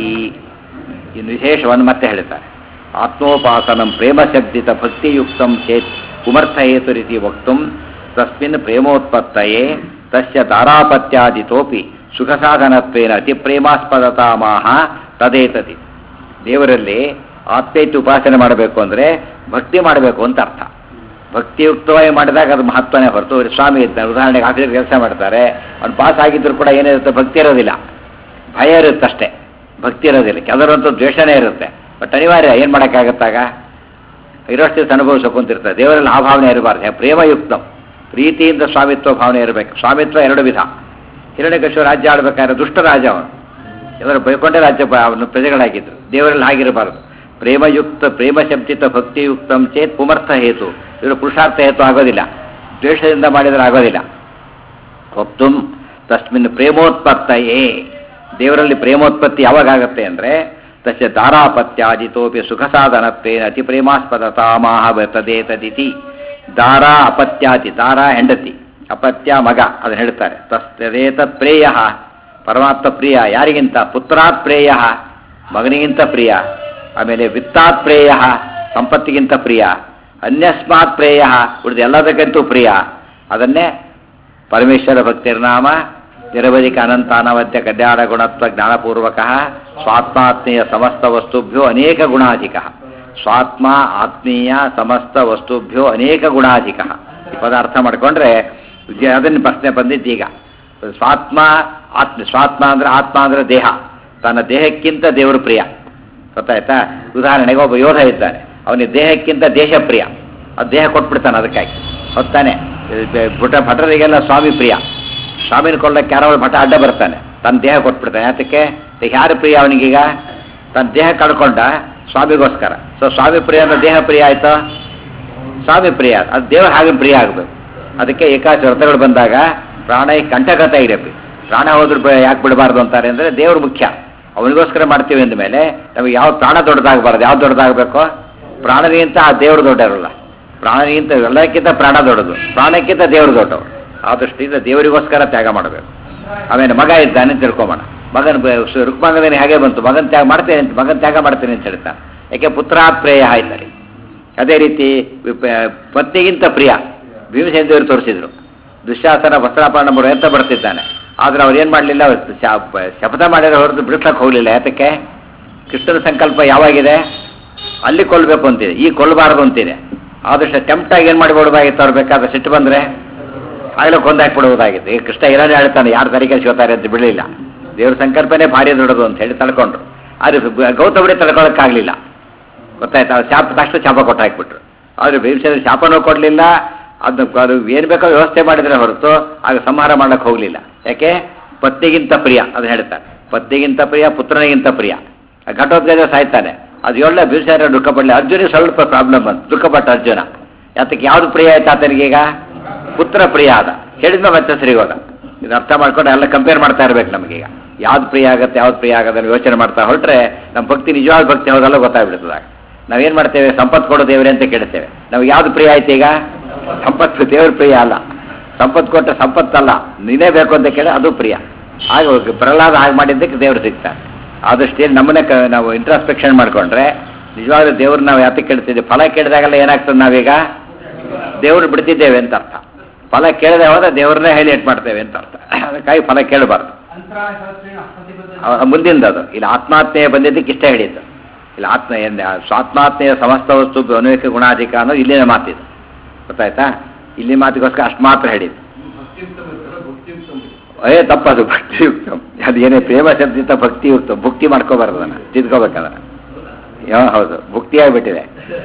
ಇನ್ನು ವಿಶೇಷವನ್ನು ಮತ್ತೆ ಹೇಳ್ತಾರೆ ಆತ್ಮೋಪಾಸನಂ ಪ್ರೇಮಶಬ್ದಿತ ಭಕ್ತಿಯುಕ್ತಂ ಚೇತ್ ಕುಮರ್ಥ ಹೇತುರಿತಿ ವಕ್ತುಂ ತಸ್ಮಿನ್ ಪ್ರೇಮೋತ್ಪತ್ತಯೇ ತಸ್ಯ ದಾರಾಪತ್ಯಾದಿತೋಪಿ ಸುಖ ಸಾಧನತ್ವೇನ ಅತಿ ಪ್ರೇಮಾಸ್ಪದತಾಮಾಹ ತದೇತತಿ ದೇವರಲ್ಲಿ ಆತ್ಮೈತಿ ಉಪಾಸನೆ ಮಾಡಬೇಕು ಅಂದರೆ ಭಕ್ತಿ ಮಾಡಬೇಕು ಅಂತ ಅರ್ಥ ಭಕ್ತಿಯುಕ್ತವಾಗಿ ಮಾಡಿದಾಗ ಅದು ಮಹತ್ವನೇ ಹೊರತು ಸ್ವಾಮಿ ಇರ್ತಾನೆ ಉದಾಹರಣೆಗೆ ಆಫೀಸರ್ ಕೆಲಸ ಮಾಡ್ತಾರೆ ಅವ್ನು ಪಾಸ್ ಆಗಿದ್ರು ಕೂಡ ಏನಿರುತ್ತೆ ಭಕ್ತಿ ಇರೋದಿಲ್ಲ ಭಯ ಇರುತ್ತಷ್ಟೇ ಭಕ್ತಿ ಇರೋದಿಲ್ಲ ಕೆಲವರಂತೂ ದ್ವೇಷನೇ ಇರುತ್ತೆ ಬಟ್ ಅನಿವಾರ್ಯ ಏನು ಮಾಡೋಕ್ಕಾಗತ್ತಾಗ ಇರೋಷ್ಟು ದಿವಸ ಅನುಭವಿಸ್ಕೊಂತಿರ್ತಾರೆ ದೇವರಲ್ಲಿ ಆ ಭಾವನೆ ಇರಬಾರ್ದು ಪ್ರೇಮಯುಕ್ತಂ ಪ್ರೀತಿಯಿಂದ ಸ್ವಾಮಿತ್ವ ಭಾವನೆ ಇರಬೇಕು ಸ್ವಾಮಿತ್ವ ಎರಡು ವಿಧ ಹಿರಣ್ಯಕಶಿವ ರಾಜ್ಯ ಆಡಬೇಕಾದ್ರೆ ದುಷ್ಟ ರಾಜ ಅವನು ಎಲ್ಲರೂ ಬೈಕೊಂಡೇ ರಾಜ್ಯ ಬ- ಅವನು ಪ್ರಜೆಗಳಾಗಿದ್ದರು ದೇವರಲ್ಲಿ ಹಾಗಿರಬಾರದು ಪ್ರೇಮಯುಕ್ತ ಪ್ರೇಮ ಶಬ್ದಿತ ಭಕ್ತಿಯುಕ್ತಂ ಚೇತ್ ಪುಮರ್ಥ ಹೇತು ಇವರು ಪುರುಷಾರ್ಥ ಹೇತು ಆಗೋದಿಲ್ಲ ದ್ವೇಷದಿಂದ ಮಾಡಿದರೆ ಆಗೋದಿಲ್ಲ ವಕ್ತುಂ ತಸ್ಮಿನ್ ಪ್ರೇಮೋತ್ಪತ್ತಯೇ ದೇವರಲ್ಲಿ ಪ್ರೇಮೋತ್ಪತ್ತಿ ಯಾವಾಗ ಆಗುತ್ತೆ ಅಂದರೆ ತಸ್ಯ ದಾರಾಪತ್ಯಾದಿತೋಪಿ ಸುಖ ಸಾಧನತ್ವೇನ ಅತಿ ಪ್ರೇಮಾಸ್ಪದತಾಮಾಹ ಬರ್ತದೆ ತದಿತಿ ದಾರ ಅಪತ್ಯಾತಿ ದಾರ ಹೆಂಡತಿ ಅಪತ್ಯ ಮಗ ಅದನ್ನು ಹೇಳ್ತಾರೆ ತಸ್ತೇತತ್ ಪ್ರೇಯ ಪರಮಾತ್ಮ ಪ್ರಿಯ ಯಾರಿಗಿಂತ ಪುತ್ರಾತ್ ಪ್ರೇಯ ಮಗನಿಗಿಂತ ಪ್ರಿಯ ಆಮೇಲೆ ವಿತ್ತಾತ್ ಪ್ರೇಯ ಸಂಪತ್ತಿಗಿಂತ ಪ್ರಿಯ ಅನ್ಯಸ್ಮಾತ್ ಪ್ರೇಯ ಉಳಿದ ಎಲ್ಲದಕ್ಕಿಂತೂ ಪ್ರಿಯ ಅದನ್ನೇ ಪರಮೇಶ್ವರ ಭಕ್ತಿರ್ನಾಮ ನಿರವಧಿಕ ಅನಂತ ಅನವದ್ಯ ಕಲ್ಯಾಣ ಗುಣತ್ವ ಜ್ಞಾನಪೂರ್ವಕ ಸ್ವಾತ್ಮಾತ್ಮೀಯ ಸಮಸ್ತ ವಸ್ತುಭ್ಯೋ ಅನೇಕ ಗುಣಾಧಿಕ ಸ್ವಾತ್ಮ ಆತ್ಮೀಯ ಸಮಸ್ತ ವಸ್ತುಭ್ಯೋ ಅನೇಕ ಗುಣಾಧಿಕ ಈ ಪದ ಅರ್ಥ ಮಾಡಿಕೊಂಡ್ರೆ ಅದನ್ನು ಪ್ರಶ್ನೆ ಬಂದಿದ್ದೀಗ ಸ್ವಾತ್ಮ ಆತ್ಮ ಸ್ವಾತ್ಮ ಅಂದ್ರೆ ಆತ್ಮ ಅಂದ್ರೆ ದೇಹ ತನ್ನ ದೇಹಕ್ಕಿಂತ ದೇವರು ಪ್ರಿಯ ಗೊತ್ತಾಯ್ತಾ ಉದಾಹರಣೆಗೆ ಒಬ್ಬ ಯೋಧ ಇದ್ದಾನೆ ಅವನಿಗೆ ದೇಹಕ್ಕಿಂತ ದೇಶ ಪ್ರಿಯ ಅದು ದೇಹ ಕೊಟ್ಬಿಡ್ತಾನೆ ಅದಕ್ಕಾಗಿ ಹೊತ್ತಾನೆ ಭುಟ ಭಟರಿಗೆಲ್ಲ ಸ್ವಾಮಿ ಪ್ರಿಯ ಸ್ವಾಮಿನ ಕೊಲ್ಲಕ್ಕೆ ಯಾರೋ ಒಬ್ಬ ಭಟ ಅಡ್ಡ ಬರ್ತಾನೆ ತನ್ನ ದೇಹ ಕೊಟ್ಬಿಡ್ತಾನೆ ಯಾತಕ್ಕೆ ಈಗ ಯಾರು ಪ್ರಿಯ ಅವನಿಗೀಗ ತನ್ನ ದೇಹ ಕಳ್ಕೊಂಡ ಸ್ವಾಮಿಗೋಸ್ಕರ ಸೊ ಸ್ವಾಮಿ ಪ್ರಿಯ ಅಂದ್ರೆ ದೇಹ ಪ್ರಿಯ ಆಯ್ತು ಸ್ವಾಮಿ ಪ್ರಿಯ ಅದು ದೇವರ ಹಾಗೆ ಪ್ರಿಯ ಆಗಬೇಕು ಅದಕ್ಕೆ ಏಕಾಶ ವ್ರತಗಳು ಬಂದಾಗ ಪ್ರಾಣ ಕಂಠಗತ ಇರಬೇಕು ಪ್ರಾಣ ಹೋದ್ರೆ ಬ- ಯಾಕೆ ಬಿಡಬಾರ್ದು ಅಂತಾರೆ ಅಂದರೆ ದೇವರು ಮುಖ್ಯ ಅವನಿಗೋಸ್ಕರ ಮಾಡ್ತೀವಿ ಅಂದಮೇಲೆ ನಮಗೆ ಯಾವ ಪ್ರಾಣ ದೊಡ್ಡದಾಗಬಾರ್ದು ಯಾವ್ದು ದೊಡ್ಡದಾಗಬೇಕು ಪ್ರಾಣನಿಗಿಂತ ಆ ದೇವರು ದೊಡ್ಡವರಲ್ಲ ಪ್ರಾಣನಿಗಿಂತ ಎಲ್ಲಕ್ಕಿಂತ ಪ್ರಾಣ ದೊಡ್ಡದು ಪ್ರಾಣಕ್ಕಿಂತ ದೇವರು ದೊಡ್ಡವರು ಆ ದೃಷ್ಟಿಯಿಂದ ದೇವರಿಗೋಸ್ಕರ ತ್ಯಾಗ ಮಾಡಬೇಕು ಆಮೇಲೆ ಮಗ ಇದ್ದಾನೆ ಅಂತ ತಿಳ್ಕೊಂಬೋಣ ಮಗನ ರುಕ್ಮಾಂಗದೇನೆ ಹೇಗೆ ಬಂತು ಮಗನ ತ್ಯಾಗ ಮಾಡ್ತೇನೆ ಅಂತ ಮಗನ ತ್ಯಾಗ ಮಾಡ್ತೇನೆ ಅಂತ ಹೇಳ್ತಾನೆ ಯಾಕೆ ಪುತ್ರ ಪ್ರೇಯ ಆಯ್ತಾರೆ ಅದೇ ರೀತಿ ವಿಪ- ಪತ್ನಿಗಿಂತ ಪ್ರಿಯ ಭೀಮಸೇನ ದೇವರು ತೋರಿಸಿದ್ರು ದುಶ್ಯಾಸನ ವಸ್ತ್ರಾಪರಣ ಮಾಡುವ ಅಂತ ಬರ್ತಿದ್ದಾನೆ ಆದ್ರೆ ಅವ್ರು ಏನು ಮಾಡಲಿಲ್ಲ ಶಪಥ ಮಾಡಿರೋ ಹೊರತು ಬಿಡಿಸ್ಲಕ್ಕೆ ಹೋಗಲಿಲ್ಲ ಯಾತಕ್ಕೆ ಕೃಷ್ಣನ ಸಂಕಲ್ಪ ಯಾವಾಗಿದೆ ಅಲ್ಲಿ ಕೊಲ್ಲಬೇಕು ಅಂತಿದೆ ಈ ಕೊಲ್ಲಬಾರದು ಅಂತಿದೆ ಆದಷ್ಟು ಟೆಂಪ್ಟ್ ಆಗಿ ಏನು ಮಾಡಿಬಿಡ್ಬೋದಾಗಿತ್ತು ಅವ್ರು ಬೇಕಾದ್ರೆ ಸಿಟ್ಟು ಬಂದರೆ ಆಗಲೇ ಕೊಂದಾಕ್ಬಿಡ್ಬೋದಾಗಿತ್ತು ಈಗ ಕೃಷ್ಣ ಇರೋದೇ ಹೇಳ್ತಾನೆ ಯಾರು ತರೀಕೆ ಸಿಗೋತಾರೆ ಅಂತ ಬಿಡಲಿಲ್ಲ ದೇವ್ರ ಸಂಕಲ್ಪನೇ ಭಾರಿ ದೊಡ್ಡದು ಅಂತ ಹೇಳಿ ತಳ್ಕೊಂಡ್ರು ಆದರೆ ಗೌತಮರೇ ತಡ್ಕೊಳಕ್ಕಾಗಲಿಲ್ಲ ಗೊತ್ತಾಯ್ತಾ ಅವ್ರು ಶಾಪ ತಕ್ಷಣ ಶಾಪ ಕೊಟ್ಟು ಹಾಕ್ಬಿಟ್ರು ಆದರೆ ಭೀಮಸೇನ ಶಾಪನೂ ಕೊಡಲಿಲ್ಲ ಅದನ್ನ ಅದು ಏನು ಬೇಕೋ ವ್ಯವಸ್ಥೆ ಮಾಡಿದ್ರೆ ಹೊರತು ಆಗ ಸಂಹಾರ ಮಾಡಕ್ಕೆ ಹೋಗಲಿಲ್ಲ ಯಾಕೆ ಪತ್ನಿಗಿಂತ ಪ್ರಿಯ ಅದು ಹೇಳ್ತಾರೆ ಪತ್ನಿಗಿಂತ ಪ್ರಿಯ ಪುತ್ರನಿಗಿಂತ ಪ್ರಿಯ ಆ ಘಟೋದ್ಗಜ ಸಾಯ್ತಾನೆ ಅದು ಒಳ್ಳೆ ಭೀಮಸೇನ ದುಃಖ ಪಡಲಿ ಅರ್ಜುನಿಗೆ ಸ್ವಲ್ಪ ಪ್ರಾಬ್ಲಮ್ ಬಂತು ದುಃಖಪಟ್ಟ ಅರ್ಜುನ ಯಾತಕ್ಕೆ ಯಾವುದು ಪ್ರಿಯ ಆಯ್ತು ಆತನಿಗೀಗ ಪುತ್ರ ಪ್ರಿಯ ಆದ ಹೇಳಿದ್ಮೇಲೆ ಮತ್ತೆ ಸರಿ ಹೋದ ಇದು ಅರ್ಥ ಮಾಡ್ಕೊಂಡು ಎಲ್ಲ ಕಂಪೇರ್ ಮಾಡ್ತಾ ಇರ್ಬೇಕು ನಮಗೀಗ ಯಾವ್ದು ಪ್ರಿಯ ಆಗುತ್ತೆ ಯಾವ್ದು ಪ್ರಿಯ ಆಗೋದನ್ನು ಯೋಚನೆ ಮಾಡ್ತಾ ಹೊರಟ್ರೆ ನಮ್ಮ ಭಕ್ತಿ ನಿಜವಾದ ಭಕ್ತಿ ಹೌದಲ್ಲ ಗೊತ್ತಾಗ್ಬಿಡ್ತದಾಗ ನಾವೇನು ಮಾಡ್ತೇವೆ ಸಂಪತ್ತು ಕೊಡೋ ದೇವರೇ ಅಂತ ಕೇಳ್ತೇವೆ ನಮ್ಗೆ ಯಾವ್ದು ಪ್ರಿಯ ಆಯ್ತು ಈಗ ಸಂಪತ್ತು ದೇವ್ರ ಪ್ರಿಯ ಅಲ್ಲ ಸಂಪತ್ತು ಕೊಟ್ಟ ಸಂಪತ್ತಲ್ಲ ನೀನೇ ಬೇಕು ಅಂತ ಕೇಳಿ ಅದು ಪ್ರಿಯ ಆಗ ಪ್ರಹ್ಲಾದ ಹಾಗೆ ಮಾಡಿದ್ದಕ್ಕೆ ದೇವರು ಸಿಗ್ತಾರೆ ಆದಷ್ಟು ನಮ್ಮನ್ನೇ ಕ ನಾವು ಇಂಟ್ರಾಸ್ಪೆಕ್ಷನ್ ಮಾಡ್ಕೊಂಡ್ರೆ ನಿಜವಾಗ್ಲೂ ದೇವ್ರು ನಾವು ಯಾತಕ್ಕೆ ಕೇಳ್ತಿದ್ದೀವಿ ಫಲ ಕೇಳಿದಾಗೆಲ್ಲ ಏನಾಗ್ತದೆ ನಾವೀಗ ದೇವ್ರು ಬಿಡ್ತಿದ್ದೇವೆ ಅಂತ ಅರ್ಥ ಫಲ ಕೇಳದೆ ಹೋದ್ರೆ ದೇವ್ರನ್ನೇ ಹೈಲೈಟ್ ಮಾಡ್ತೇವೆ ಅಂತ ಅರ್ಥ ಅದಕ್ಕಾಗಿ ಫಲ ಕೇಳಬಾರ್ದು ಅಂತರಾಯ ಸಹಸ್ರೇಣ ಪ್ರತಿಬದ್ಧ ಅವ- ಮುಂದಿಂದು ಅದು ಇಲ್ಲಿ ಆತ್ಮಾತ್ಮೆಯ ಬಂದಿದ್ದಕ್ಕೆ ಇಷ್ಟ ಹೇಳಿದ್ದು ಇಲ್ಲಿ ಆತ್ಮ ಏನ್ ಸ್ವಾತ್ಮಾತ್ಮೆಯ ಸಮಸ್ತ ವಸ್ತು ಅನೇಕ ಗುಣಾಧಿಕ ಅನ್ನೋದು ಇಲ್ಲಿನ ಮಾತಿದು ಗೊತ್ತಾಯ್ತಾ ಇಲ್ಲಿ ಮಾತಿಗೋಸ್ಕರ ಅಷ್ಟು ಮಾತ್ರ ಹೇಳಿದ್ದು ಅಯ್ಯೇ ತಪ್ಪದು ಭಕ್ತಿಯುಕ್ತ ಅದು ಏನೇ ಪ್ರೇಮ ಶಬ್ದಿತ ಭಕ್ತಿಯುಕ್ತ ಭಕ್ತಿ ಮಾಡ್ಕೋಬಾರ್ದು ಅದನ್ನ ತಿದ್ಕೋಬೇಕದನ್ನ ಯಾ ಹೌದು ಭಕ್ತಿ ಆಗಿಬಿಟ್ಟಿದೆ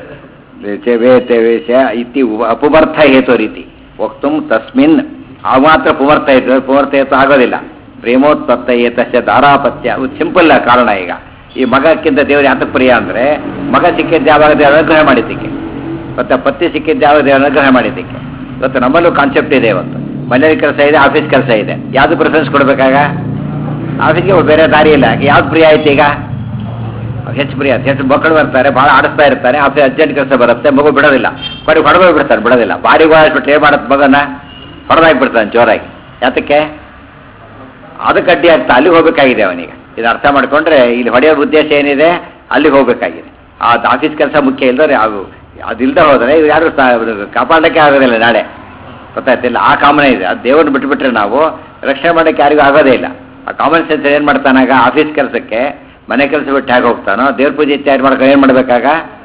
ವೇತೆ ವೇಷ ಇತಿ ಉಪ- ಅಪುಮರ್ಥ ಹೇತು ರೀತಿ ವಕ್ತುಂ ತಸ್ಮಿನ್ ಆ ಮಾತ್ರ ಪುಮರ್ಥ ಹೇತು ಪುಮರ್ಥ ಹೇತು ಆಗೋದಿಲ್ಲ ಪ್ರೇಮೋತ್ಪತ್ತ ಏತಸ್ಯ ದಾರಾಪತ್ಯ ಸಿಂಪಲ್ ಕಾರಣ ಈಗ ಈ ಮಗಕ್ಕಿಂತ ದೇವರು ಯಾತಕ್ಕೆ ಪ್ರಿಯ ಅಂದ್ರೆ ಮಗ ಸಿಕ್ಕಿದ್ದ ಯಾವಾಗ ದೇವರು ಅನುಗ್ರಹ ಮಾಡಿದ್ದಕ್ಕೆ ಮತ್ತೆ ಪತ್ನಿ ಸಿಕ್ಕಿದ್ದ ಯಾವಾಗ ದೇವರು ಅನುಗ್ರಹ ಮಾಡಿದ್ದಕ್ಕೆ ಇವತ್ತು ನಮ್ಮಲ್ಲೂ ಕಾನ್ಸೆಪ್ಟ್ ಇದೆ ಇವತ್ತು ಮನೆಯಲ್ಲಿ ಕೆಲಸ ಇದೆ ಆಫೀಸ್ ಕೆಲಸ ಇದೆ ಯಾವ್ದು ಪ್ರಿಫರೆನ್ಸ್ ಕೊಡ್ಬೇಕಾಗ ಆಫೀಸ್ಗೆ ಬೇರೆ ದಾರಿ ಇಲ್ಲ ಯಾವ್ದು ಪ್ರಿಯ ಆಯ್ತು ಈಗ ಹೆಚ್ಚು ಪ್ರಿಯ ಹೆಚ್ಚು ಮಕ್ಕಳು ಬರ್ತಾರೆ ಭಾಳ ಆಡಿಸ್ತಾ ಇರ್ತಾರೆ ಆಫೀಸ್ ಅರ್ಜೆಂಟ್ ಕೆಲಸ ಬರುತ್ತೆ ಮಗು ಬಿಡೋದಿಲ್ಲ ಕೊಡಿ ಹೊಡೆದೋಗಿ ಬಿಡ್ತಾನೆ ಬಿಡೋದಿಲ್ಲ ಬಾರಿ ಬಿಟ್ಟು ಏನು ಮಾಡುತ್ತೆ ಮಗನ ಹೊಡೆದಾಗಿ ಬಿಡ್ತಾನೆ ಜೋರಾಗಿ ಯಾತಕ್ಕೆ ಅದಕ್ಕೆ ಅಡ್ಡಿ ಆಗ್ತಾ ಅಲ್ಲಿಗೆ ಹೋಗ್ಬೇಕಾಗಿದೆ ಅವನಿಗೆ ಇದು ಅರ್ಥ ಮಾಡ್ಕೊಂಡ್ರೆ ಇಲ್ಲಿ ಹೊಡೆಯೋ ಉದ್ದೇಶ ಏನಿದೆ ಅಲ್ಲಿಗೆ ಹೋಗ್ಬೇಕಾಗಿದೆ ಆ ಆಫೀಸ್ ಕೆಲಸ ಮುಖ್ಯ ಇಲ್ಲದ್ರೆ ಅದು ಅದಿಲ್ಲದೆ ಹೋದರೆ ಇವ್ರು ಯಾರು ಸಾ- ಕಾಪಾಡಲಿಕ್ಕೆ ಆಗೋದಿಲ್ಲ ನಾಳೆ ಗೊತ್ತಾಯ್ತಿಲ್ಲ ಆ ಕಾಮನೆ ಇದೆ ಅದು ದೇವ್ರನ್ನ ಬಿಟ್ಬಿಟ್ರೆ ನಾವು ರಕ್ಷಣೆ ಮಾಡೋಕ್ಕೆ ಯಾರಿಗೂ ಆಗೋದೇ ಇಲ್ಲ ಆ ಕಾಮನ್ ಸೆನ್ಸ್ ಏನು ಮಾಡ್ತಾನಾಗ ಆಫೀಸ್ ಕೆಲಸಕ್ಕೆ ಮನೆ ಕೆಲಸ ಬಿಟ್ಟು ಹೇಗೆ ಹೋಗ್ತಾನೋ ದೇವ್ರ ಪೂಜೆ ಇತ್ಯಾದಿ ಮಾಡ್ಕೊಂಡು ಏನು ಮಾಡಬೇಕಾಗ